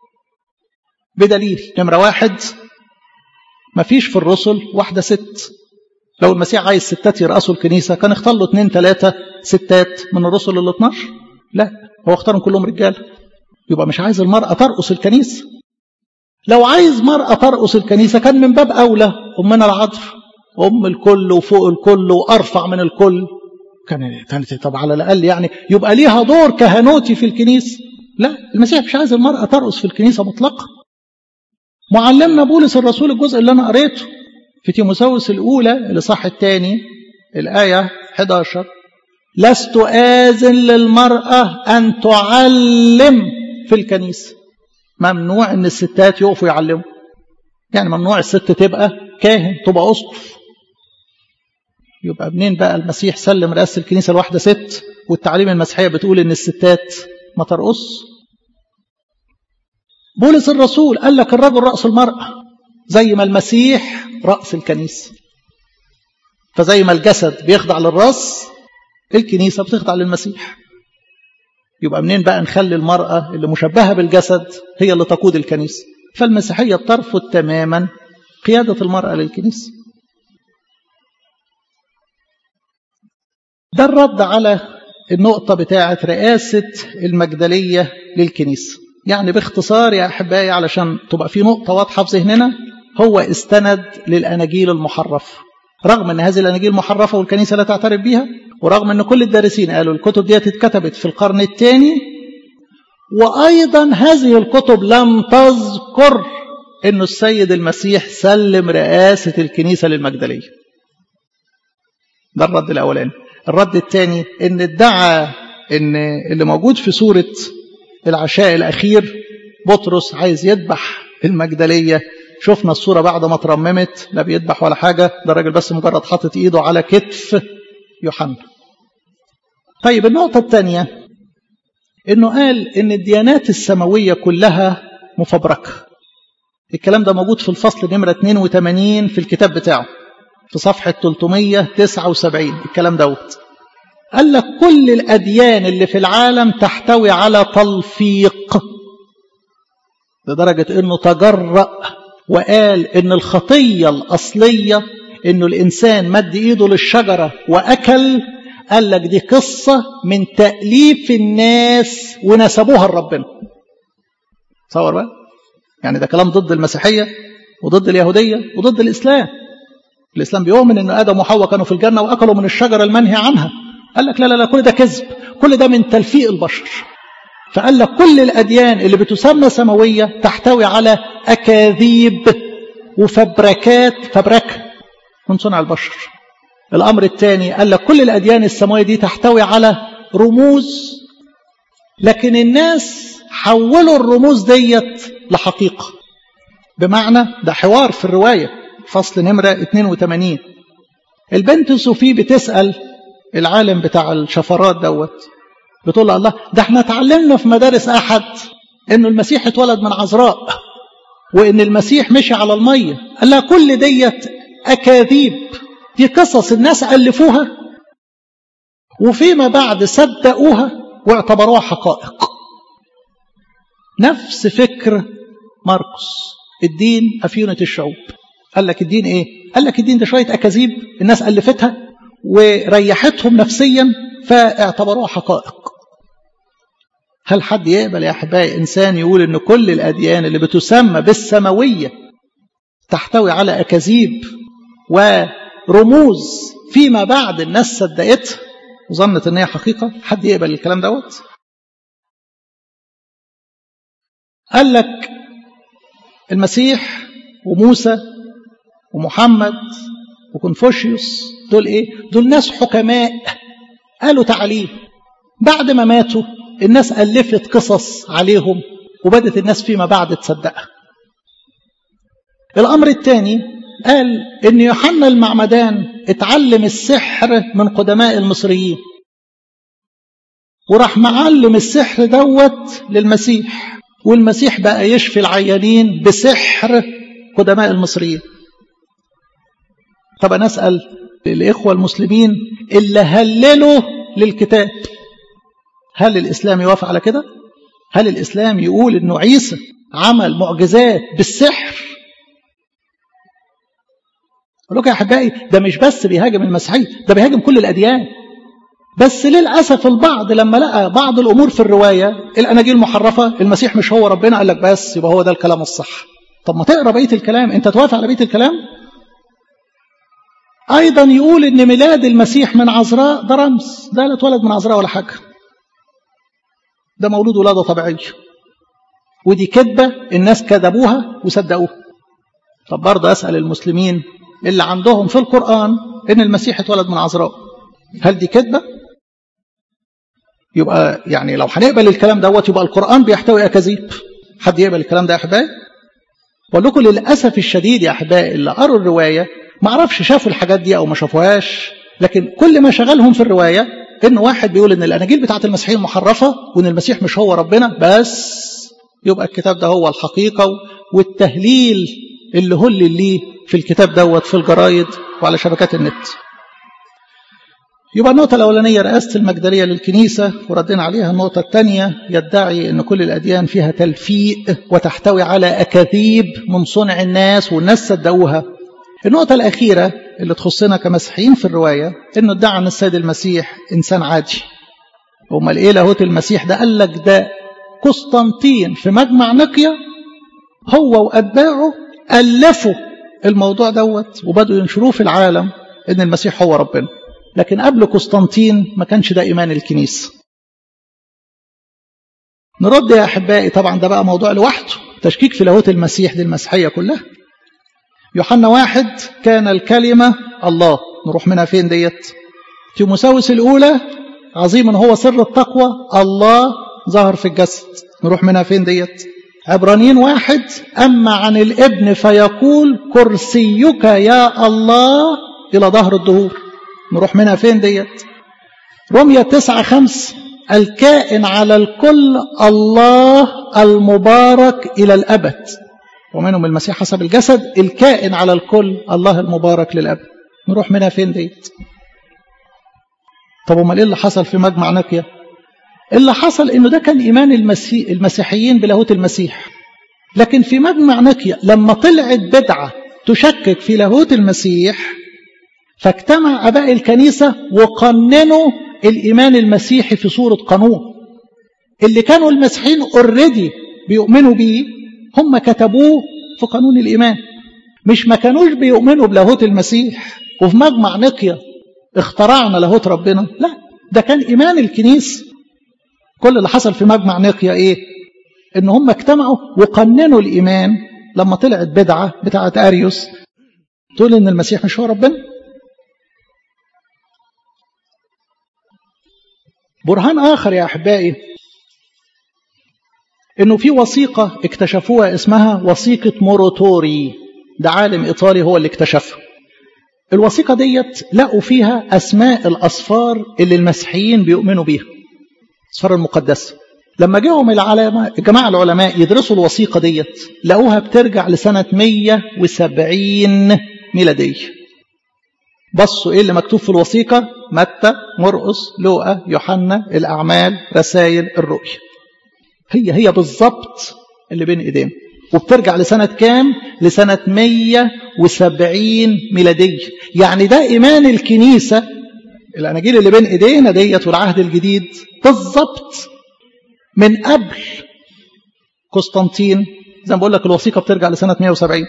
بدليل نمرة واحد ما فيش في الرسل واحدة ست لو المسيح عايز ستات يرأسوا الكنيسة كان اختار له اثنين ثلاثة ستات من الرسل ال 12 لا هو اختارهم كلهم رجال يبقى مش عايز المرأة ترقص الكنيسة لو عايز مرأة ترقص الكنيسة كان من باب أولى أمنا العذراء أم الكل وفوق الكل وأرفع من الكل كان كانت طب على الأقل يعني يبقى ليها دور كهنوتي في الكنيسة لا المسيح مش عايز المرأة ترقص في الكنيسة مطلقا معلمنا بولس الرسول الجزء اللي أنا قريته في تيموساوس الأولى اللي صح الثاني الآية 11 لست آذن للمرأة أن تعلم في الكنيسة ممنوع أن الستات يقفوا يعلموا يعني ممنوع الست تبقى كاهن تبقى أسقف يبقى منين بقى المسيح سلم رئاسة الكنيسة لواحدة ست والتعليم المسيحية بتقول إن الستات ما ترقص بولس الرسول قال لك الرجل رأس المرأة زي ما المسيح رأس الكنيسة فزي ما الجسد بيخضع للراس الكنيسة بتخضع للمسيح يبقى منين بقى نخلي المرأة اللي مشبهة بالجسد هي اللي تقود الكنيسة فالمسيحية بترفض تماما قيادة المرأة للكنيسة ده الرد على النقطة بتاعة رئاسة المجدلية للكنيسة يعني باختصار يا أحبائي علشان تبقى في نقطة واضحة في ذهننا هو استند للأناجيل المحرفة رغم أن هذه الأناجيل محرفة والكنيسة لا تعترف بها ورغم أن كل الدارسين قالوا الكتب دي اتكتبت في القرن الثاني وأيضا هذه الكتب لم تذكر أن السيد المسيح سلم رئاسة الكنيسة للمجدلية ده الرد الأولاني الرد الثاني أن ادعى أن اللي موجود في سورة العشاء الأخير بطرس عايز يذبح المجدلية شفنا الصورة بعد ما ترممت لا بيذبح ولا حاجة ده الراجل بس مجرد حاطط ايده على كتف يوحنا طيب النقطة الثانية انه قال ان الديانات السماوية كلها مفبركة الكلام ده موجود في الفصل نمرة 82 في الكتاب بتاعه في صفحة 379 الكلام دوت قال لك كل الأديان اللي في العالم تحتوي على تلفيق لدرجة انه تجرأ وقال ان الخطية الأصلية انه الإنسان مد ايده للشجرة وأكل قال لك دي قصة من تأليف الناس ونسبوها لربنا تصور بقى يعني ده كلام ضد المسيحية وضد اليهودية وضد الإسلام الإسلام بيؤمن أن آدم وحواء كانوا في الجنة وأكلوا من الشجرة المنهي عنها قال لك لا لا لا كل ده كذب كل ده من تلفيق البشر فقال لك كل الأديان اللي بتسمى سماوية تحتوي على أكاذيب وفبركات فبركة من صنع البشر الأمر الثاني قال لك كل الأديان السماوية دي تحتوي على رموز لكن الناس حولوا الرموز ديت لحقيقة بمعنى ده حوار في الرواية فصل نمرة 82 البنت صوفي بتسأل العالم بتاع الشفرات دوت بتقول له الله ده احنا اتعلمنا في مدارس أحد انه المسيح اتولد من عذراء وان المسيح مشي على المية قال لها كل ديت أكاذيب دي قصص الناس ألفوها وفيما بعد صدقوها واعتبروها حقائق نفس فكر مرقس الدين أفيونة الشعوب قال لك الدين ايه قال لك الدين ده شوية أكاذيب الناس ألفتها وريحتهم نفسيا فاعتبروها حقائق هل حد يقبل يا أحبائي إنسان يقول إن كل الأديان اللي بتسمى بالسماوية تحتوي على أكاذيب ورموز فيما بعد الناس صدقتها وظنت إن هي حقيقة حد يقبل الكلام دوت قال لك المسيح وموسى ومحمد وكونفوشيوس دول ايه دول ناس حكماء قالوا تعليم بعد ما ماتوا الناس ألفت قصص عليهم وبدت الناس فيما بعد تصدقها الأمر الثاني قال إن يوحنا المعمدان اتعلم السحر من قدماء المصريين وراح معلم السحر دوت للمسيح والمسيح بقى يشفي العيانين بسحر قدماء المصريين طب أنا أسأل الإخوة المسلمين اللي هللوا للكتاب هل الإسلام يوافق على كده؟ هل الإسلام يقول إنه عيسى عمل معجزات بالسحر؟ أقول لكم يا أحبائي ده مش بس بيهاجم المسيحية ده بيهاجم كل الأديان بس للأسف البعض لما لقى بعض الأمور في الرواية الأناجيل محرفة المسيح مش هو ربنا قال لك بس يبقى هو ده الكلام الصح طب ما تقرا بقية الكلام أنت توافق على بقية الكلام؟ أيضا يقول إن ميلاد المسيح من عذراء ده رمز ده لا اتولد من عذراء ولا حاجة ده مولود ولادة طبيعية ودي كذبة الناس كذبوها وصدقوها طب برضه أسأل المسلمين اللي عندهم في القرآن إن المسيح اتولد من عذراء هل دي كذبة؟ يبقى يعني لو هنقبل الكلام دوت يبقى القرآن بيحتوي أكاذيب حد يقبل الكلام ده يا أحبائي بقول لكم للأسف الشديد يا أحبائي اللي قروا الرواية ما اعرفش شافوا الحاجات دي أو ما شافوهاش لكن كل ما شغلهم في الرواية إن واحد بيقول إن الأناجيل بتاعت المسيحيين محرفة وإن المسيح مش هو ربنا بس يبقى الكتاب ده هو الحقيقة والتهليل اللي هلل ليه في الكتاب دوت في الجرايد وعلى شبكات النت يبقى النقطة الأولانية رئاسة المجدلية للكنيسة وردنا عليها النقطة الثانية يدعي أن كل الأديان فيها تلفيق وتحتوي على أكاذيب من صنع الناس والناس صدقوها النقطة الأخيرة اللي تخصنا كمسيحيين في الرواية أنه ادعى أن السيد المسيح إنسان عادي أمال إيه لاهوت المسيح ده قال لك ده قسطنطين في مجمع نقيا هو وأتباعه ألفوا الموضوع دوت وبدأوا ينشروه في العالم أن المسيح هو ربنا لكن قبل قسطنطين ما كانش ده إيمان الكنيسة نرد يا أحبائي طبعا ده بقى موضوع لوحده تشكيك في لاهوت المسيح دي المسيحية كلها يوحنا واحد كان الكلمة الله نروح منها فين ديت في مساوس الأولى عظيم هو سر التقوى الله ظهر في الجسد نروح منها فين ديت عبرانيين واحد أما عن الابن فيقول كرسيك يا الله إلى ظهر الدهور نروح منها فين ديت رمية تسعة خمس الكائن على الكل الله المبارك إلى الأبد ومنهم المسيح حسب الجسد الكائن على الكل الله المبارك للأبد نروح منها فين ديت طب امال ايه اللي حصل في مجمع نقيا اللي حصل انه ده كان ايمان المسيح المسيحيين بلاهوت المسيح لكن في مجمع نقيا لما طلعت بدعه تشكك في لاهوت المسيح فاجتمع اباء الكنيسه وقننوا الايمان المسيحي في صوره قانون اللي كانوا المسيحيين اوريدي بيؤمنوا بيه هم كتبوه في قانون الايمان مش ما كانوش بيؤمنوا بلاهوت المسيح وفي مجمع نقيا اخترعنا لاهوت ربنا لا ده كان ايمان الكنيسه كل اللي حصل في مجمع نقيا ايه ان هم اجتمعوا وقننوا الايمان لما طلعت بدعه بتاعه اريوس تقول ان المسيح مش هو ربنا برهان اخر يا احبائي انه في وثيقه اكتشفوها اسمها وثيقه موروتوري ده عالم ايطالي هو اللي اكتشفها الوثيقه ديت لقوا فيها اسماء الاصفار اللي المسيحيين بيؤمنوا بيها الأسفار المقدسة لما جاءهم العلماء الجماعة العلماء يدرسوا الوثيقة ديت لقوها بترجع لسنة 170 ميلادية بصوا ايه اللي مكتوب في الوثيقة متى مرقس لوقا يوحنا الأعمال رسائل الرؤيا هي هي بالظبط اللي بين ايدينا وبترجع لسنة كام؟ لسنة 170 ميلادية يعني ده إيمان الكنيسة الأناجيل اللي بين إيدينا ديت والعهد الجديد بالظبط من قبل قسطنطين زي ما بقول لك الوثيقة بترجع لسنة 170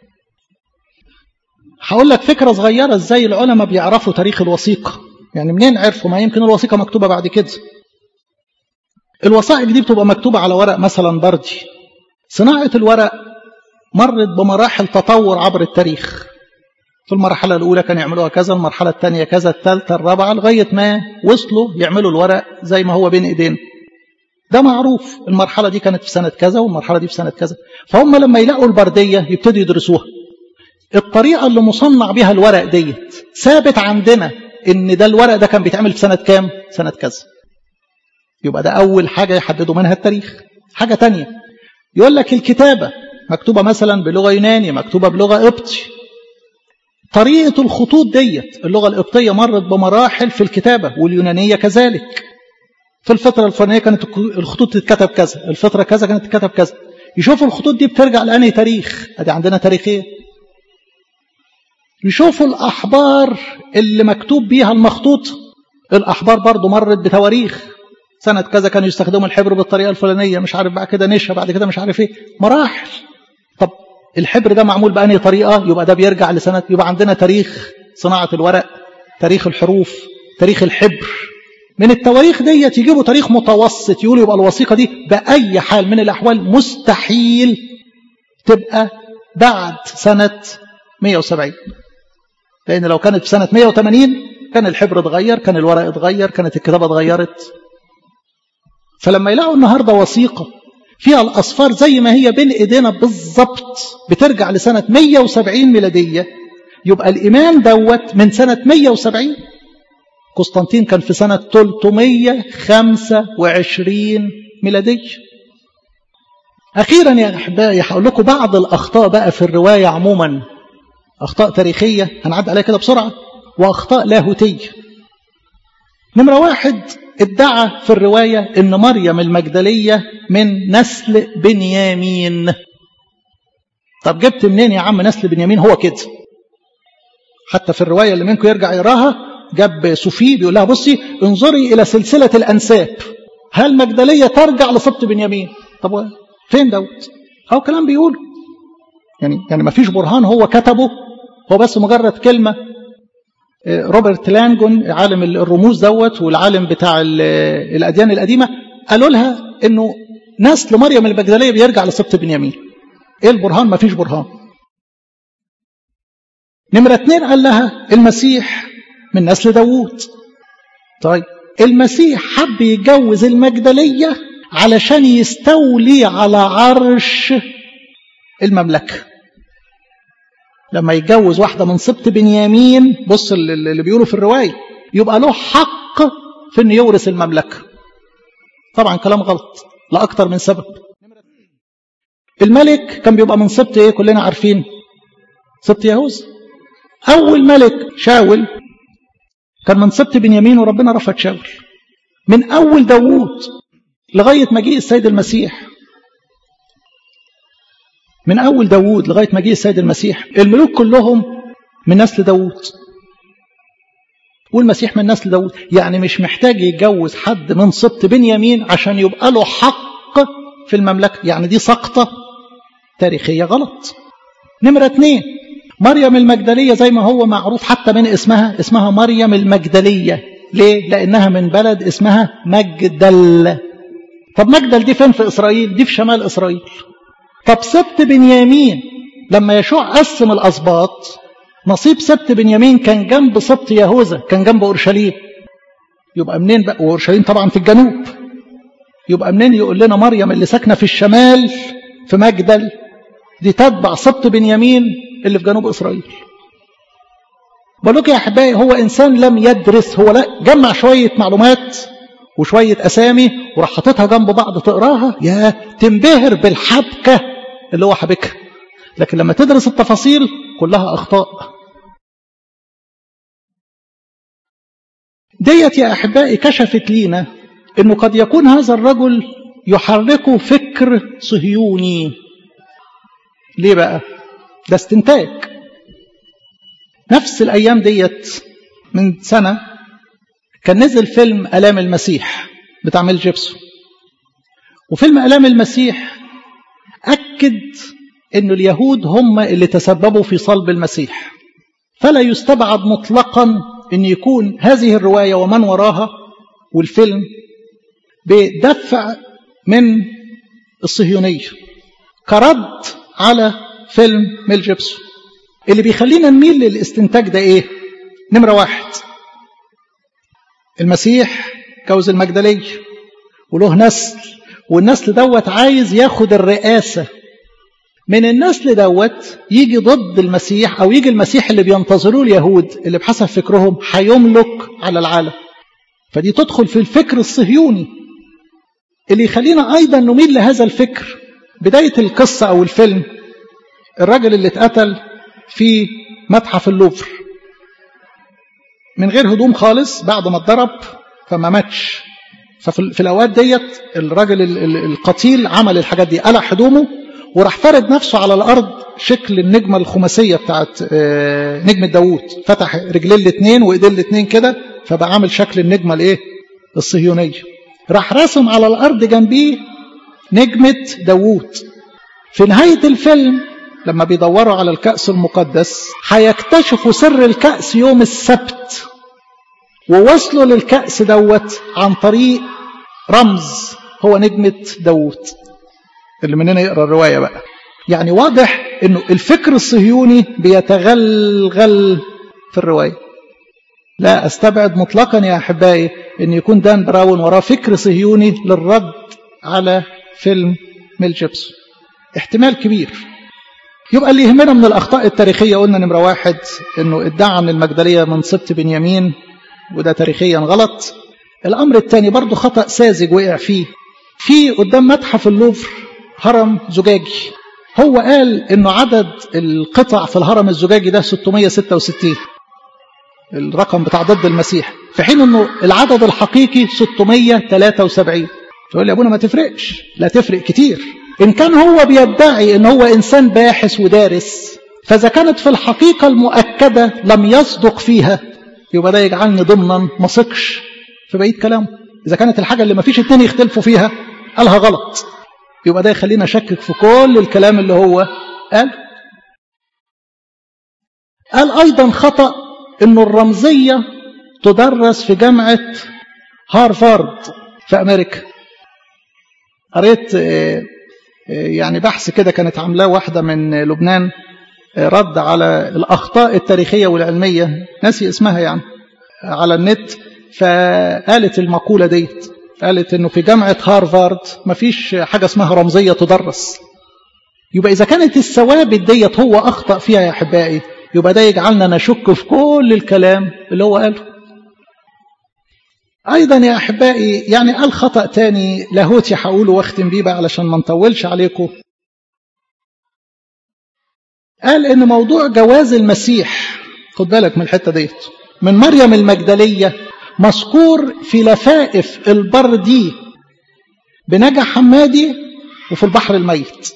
هقول لك فكرة صغيرة ازاي العلماء بيعرفوا تاريخ الوثيقة يعني منين عرفوا ما يمكن الوثيقة مكتوبة بعد كده الوثائق دي بتبقى مكتوبة على ورق مثلا بردي صناعة الورق مرت بمراحل تطور عبر التاريخ في المرحلة الأولى كانوا يعملوها كذا المرحلة الثانية كذا الثالثة الرابعة لغاية ما وصلوا يعملوا الورق زي ما هو بين إيدينا ده معروف المرحلة دي كانت في سنة كذا والمرحلة دي في سنة كذا فهم لما يلاقوا البردية يبتدوا يدرسوها الطريقة اللي مصنع بها الورق ديت ثابت عندنا ان ده الورق ده كان بيتعمل في سنة كام سنة كذا يبقى ده أول حاجة يحددوا منها التاريخ حاجة تانية يقول لك الكتابة مكتوبة مثلا بلغة يوناني مكتوبة بلغة قبطي طريقة الخطوط ديت اللغة القبطية مرت بمراحل في الكتابة واليونانية كذلك في الفترة الفلانية كانت الخطوط تتكتب كذا الفترة كذا كانت تتكتب كذا يشوفوا الخطوط دي بترجع لأنهي تاريخ ادي عندنا تاريخين يشوفوا الأحبار اللي مكتوب بيها المخطوط الأحبار برضو مرت بتواريخ سنة كذا كانوا يستخدموا الحبر بالطريقة الفلانية مش عارف بعد كده نشا بعد كده مش عارف ايه مراحل طب الحبر ده معمول بأنهي طريقة يبقى ده بيرجع لسنة يبقى عندنا تاريخ صناعة الورق تاريخ الحروف تاريخ الحبر من التواريخ ديت يجيبوا تاريخ متوسط يقولوا يبقى الوثيقة دي بأي حال من الأحوال مستحيل تبقى بعد سنة 170 لأن لو كانت في سنة 180 كان الحبر اتغير كان الورق اتغير كانت الكتابة اتغيرت فلما يلاقوا النهاردة وثيقة فيها الأصفار زي ما هي بين إيدينا بالظبط بترجع لسنة 170 ميلادية يبقى الإيمان دوت من سنة 170 قسطنطين كان في سنة 325 ميلادية أخيرا يا أحبائي هقول لكم بعض الأخطاء بقى في الرواية عموما أخطاء تاريخية هنعد عليها كده بسرعة وأخطاء لاهوتية نمرة واحد ادعى في الرواية ان مريم المجدلية من نسل بنيامين طب جبت منين يا عم نسل بنيامين هو كده حتى في الرواية اللي منكم يرجع يراها جاب صوفي بيقول لها بصي انظري إلى سلسلة الأنساب هل مجدلية ترجع لسبط بنيامين طب فين دوت هو كلام بيقوله يعني يعني ما فيش برهان هو كتبه هو بس مجرد كلمة روبرت لانجون عالم الرموز دوت والعالم بتاع الأديان القديمة قالوا لها انه نسل مريم المجدلية بيرجع لسبط بنيامين ايه البرهان ما فيش برهان نمرة اتنين قال لها المسيح من نسل داوود طيب المسيح حب يتجوز المجدلية علشان يستولي على عرش المملكة لما يتجوز واحدة من سبط بنيامين بص اللي بيقولوا في الرواية يبقى له حق في انه يورث المملكة طبعا كلام غلط لأكتر من سبب الملك كان بيبقى من سبط ايه كلنا عارفين سبط يهوذا أول ملك شاول كان من سبط بنيامين وربنا رفض شاول من أول داوود لغاية مجيء السيد المسيح من أول داوود لغاية مجيء السيد المسيح الملوك كلهم من نسل داوود والمسيح من نسل داوود يعني مش محتاج يتجوز حد من سبط بنيامين عشان يبقى له حق في المملكة يعني دي سقطة تاريخية غلط نمرة اتنين مريم المجدلية زي ما هو معروف حتى من اسمها اسمها مريم المجدلية ليه؟ لأنها من بلد اسمها مجدل طب مجدل دي فين في إسرائيل؟ دي في شمال إسرائيل طب سبت بنيامين لما يشوع قسم الأسباط نصيب سبت بنيامين كان جنب سبت يهوذا كان جنب أورشليم يبقى منين بقى وأورشليم طبعا في الجنوب يبقى منين يقول لنا مريم اللي ساكنة في الشمال في مجدل دي تتبع سبط بنيامين اللي في جنوب إسرائيل بقول لك يا أحبائي هو إنسان لم يدرس هو لا جمع شوية معلومات وشوية أسامي وراح حاططها جنب بعض تقراها يا تنبهر بالحبكة اللي هو حبكها لكن لما تدرس التفاصيل كلها أخطاء ديت يا أحبائي كشفت لينا أنه قد يكون هذا الرجل يحركه فكر صهيوني ليه بقى ده استنتاج نفس الأيام ديت من سنة كان نزل فيلم ألام المسيح بتاع ميل جيبسون وفيلم ألام المسيح أكد أن اليهود هم اللي تسببوا في صلب المسيح فلا يستبعد مطلقا أن يكون هذه الرواية ومن وراها والفيلم بدفع من الصهيونية كرد على فيلم ميل جيبسون اللي بيخلينا نميل للاستنتاج ده ايه نمرة واحد المسيح جوز المجدلية وله نسل والنسل دوت عايز ياخد الرئاسة من النسل دوت يجي ضد المسيح او يجي المسيح اللي بينتظروه اليهود اللي بحسب فكرهم هيملك على العالم فدي تدخل في الفكر الصهيوني اللي يخلينا ايضا نميل لهذا الفكر بداية القصة او الفيلم الراجل اللي اتقتل في متحف اللوفر من غير هدوم خالص بعد ما اتضرب فما ماتش ففي الأوقات ديت الراجل القتيل عمل الحاجات دي قلع هدومه وراح فرد نفسه على الأرض شكل النجمة الخماسية بتاعت نجمة داوود فتح رجلين الاثنين وإيدين الاثنين كده فبقى عامل شكل النجمة الايه الصهيونية راح راسم على الأرض جنبيه نجمة داوود في نهاية الفيلم لما بيدوروا على الكأس المقدس هيكتشفوا سر الكأس يوم السبت ووصلوا للكأس دوت عن طريق رمز هو نجمة داوود اللي مننا يقرأ الرواية بقى يعني واضح انه الفكر الصهيوني بيتغلغل في الرواية لا استبعد مطلقا يا احبائي ان يكون دان براون وراه فكر صهيوني للرد على فيلم ميل جيبسون احتمال كبير يبقى اللي يهمنا من الاخطاء التاريخيه قلنا نمره واحد انه ادعى ان المجدليه من سبط بنيامين وده تاريخيا غلط الامر الثاني برضه خطا ساذج وقع فيه في قدام متحف اللوفر هرم زجاجي هو قال انه عدد القطع في الهرم الزجاجي ده 666 الرقم بتاع ضد المسيح في حين انه العدد الحقيقي 673 تقول لي يا ابونا ما تفرقش لا تفرق كتير ان كان هو بيدعي ان هو انسان باحث ودارس فاذا كانت في الحقيقه المؤكده لم يصدق فيها يبقى ده يجعلني ضمنا ما ثقش في بقيه كلامه اذا كانت الحاجه اللي ما فيش اتنين يختلفوا فيها قالها غلط يبقى ده يخلينا اشكك في كل الكلام اللي هو قال قال ايضا خطا انه الرمزيه تدرس في جامعه هارفارد في امريكا قريت يعني بحث كده كانت عاملاه واحده من لبنان رد على الاخطاء التاريخيه والعلميه ناسي اسمها يعني على النت فقالت المقوله ديت قالت انه في جامعه هارفارد مفيش حاجه اسمها رمزيه تدرس يبقى اذا كانت الثوابت ديت هو اخطا فيها يا احبائي يبقى ده يجعلنا نشك في كل الكلام اللي هو قاله ايضا يا احبائي يعني قال خطا تاني لاهوتي هقوله واختم بيه بقى علشان ما نطولش عليكم قال ان موضوع جواز المسيح خد بالك من الحته ديت من مريم المجدليه مذكور في لفائف البر دي بنجا حمادي وفي البحر الميت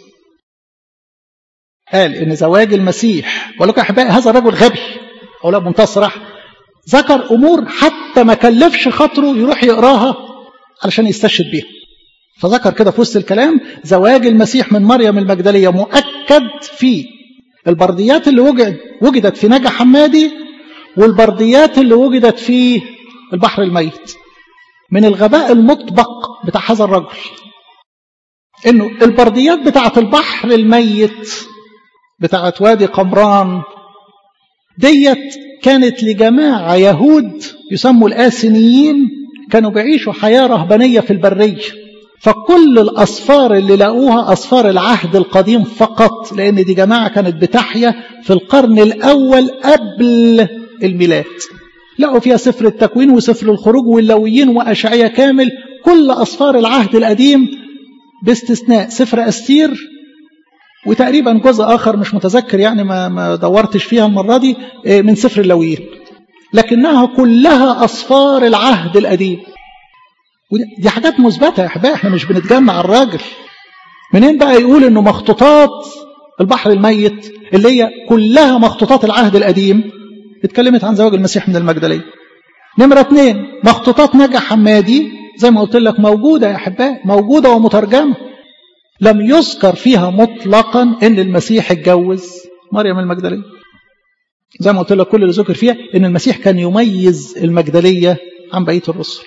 قال ان زواج المسيح بقول لكم يا احبائي هذا رجل غبي اقولها بمنتهى الصراحه ذكر امور حتى ما كلفش خاطره يروح يقراها علشان يستشهد بيها فذكر كده في وسط الكلام زواج المسيح من مريم المجدليه مؤكد في البرديات اللي وجد وجدت في نجا حمادي والبرديات اللي وجدت في البحر الميت من الغباء المطبق بتاع هذا الرجل انه البرديات بتاعه البحر الميت بتاعه وادي قمران ديت كانت لجماعة يهود يسموا الآسنيين كانوا بيعيشوا حياة رهبانية في البرية فكل الأصفار اللي لقوها أصفار العهد القديم فقط لأن دي جماعة كانت بتحيا في القرن الأول قبل الميلاد لقوا فيها سفر التكوين وسفر الخروج واللويين وأشعية كامل كل أصفار العهد القديم باستثناء سفر أستير وتقريبا جزء آخر مش متذكر يعني ما, ما دورتش فيها المرة دي من سفر اللويين لكنها كلها أصفار العهد القديم ودي حاجات مثبتة يا أحبائي احنا مش بنتجمع الراجل منين بقى يقول انه مخطوطات البحر الميت اللي هي كلها مخطوطات العهد القديم اتكلمت عن زواج المسيح من المجدلية نمرة اثنين مخطوطات نجا حمادي زي ما قلت لك موجودة يا أحبائي موجودة ومترجمة لم يذكر فيها مطلقا ان المسيح اتجوز مريم المجدليه زي ما قلت لك كل اللي ذكر فيها ان المسيح كان يميز المجدليه عن بقيه الرسل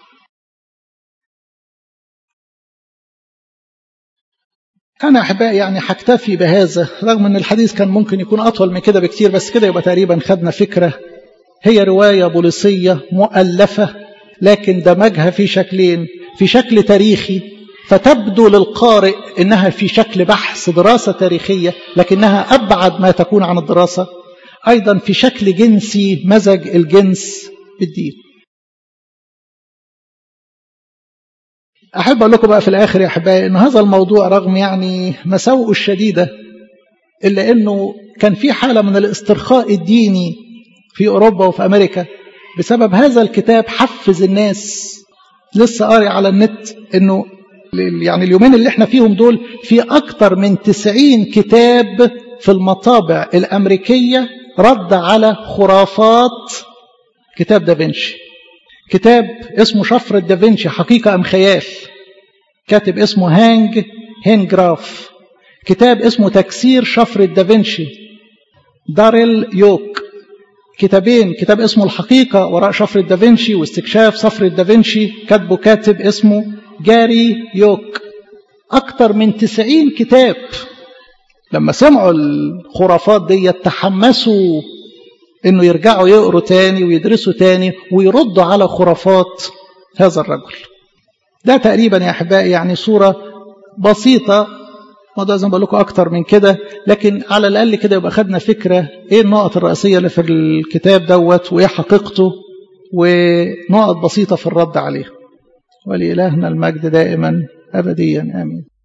أنا أحبائي يعني هكتفي بهذا رغم أن الحديث كان ممكن يكون أطول من كده بكتير بس كده يبقى تقريبا خدنا فكرة هي رواية بوليسية مؤلفة لكن دمجها في شكلين في شكل تاريخي فتبدو للقارئ انها في شكل بحث دراسه تاريخيه لكنها ابعد ما تكون عن الدراسه ايضا في شكل جنسي مزج الجنس بالدين احب اقول لكم بقى في الاخر يا احبائي ان هذا الموضوع رغم يعني مساوئه الشديده الا انه كان في حاله من الاسترخاء الديني في اوروبا وفي امريكا بسبب هذا الكتاب حفز الناس لسه قاري على النت انه يعني اليومين اللي احنا فيهم دول في أكتر من تسعين كتاب في المطابع الأمريكية رد على خرافات كتاب دافنشي كتاب اسمه شفرة دافنشي حقيقة أم خيال كاتب اسمه هانج هينجراف كتاب اسمه تكسير شفرة دافنشي داريل يوك كتابين كتاب اسمه الحقيقة وراء شفرة دافنشي واستكشاف شفرة دافنشي كاتبه كاتب اسمه جاري يوك أكثر من تسعين كتاب لما سمعوا الخرافات دي تحمسوا انه يرجعوا يقروا تاني ويدرسوا تاني ويردوا على خرافات هذا الرجل ده تقريبا يا أحبائي يعني صورة بسيطة وده زي ما بقول لكم أكتر من كده لكن على الأقل كده يبقى خدنا فكرة إيه النقط الرئيسية اللي في الكتاب دوت وإيه حقيقته ونقط بسيطة في الرد عليه ولإلهنا المجد دائما أبديا آمين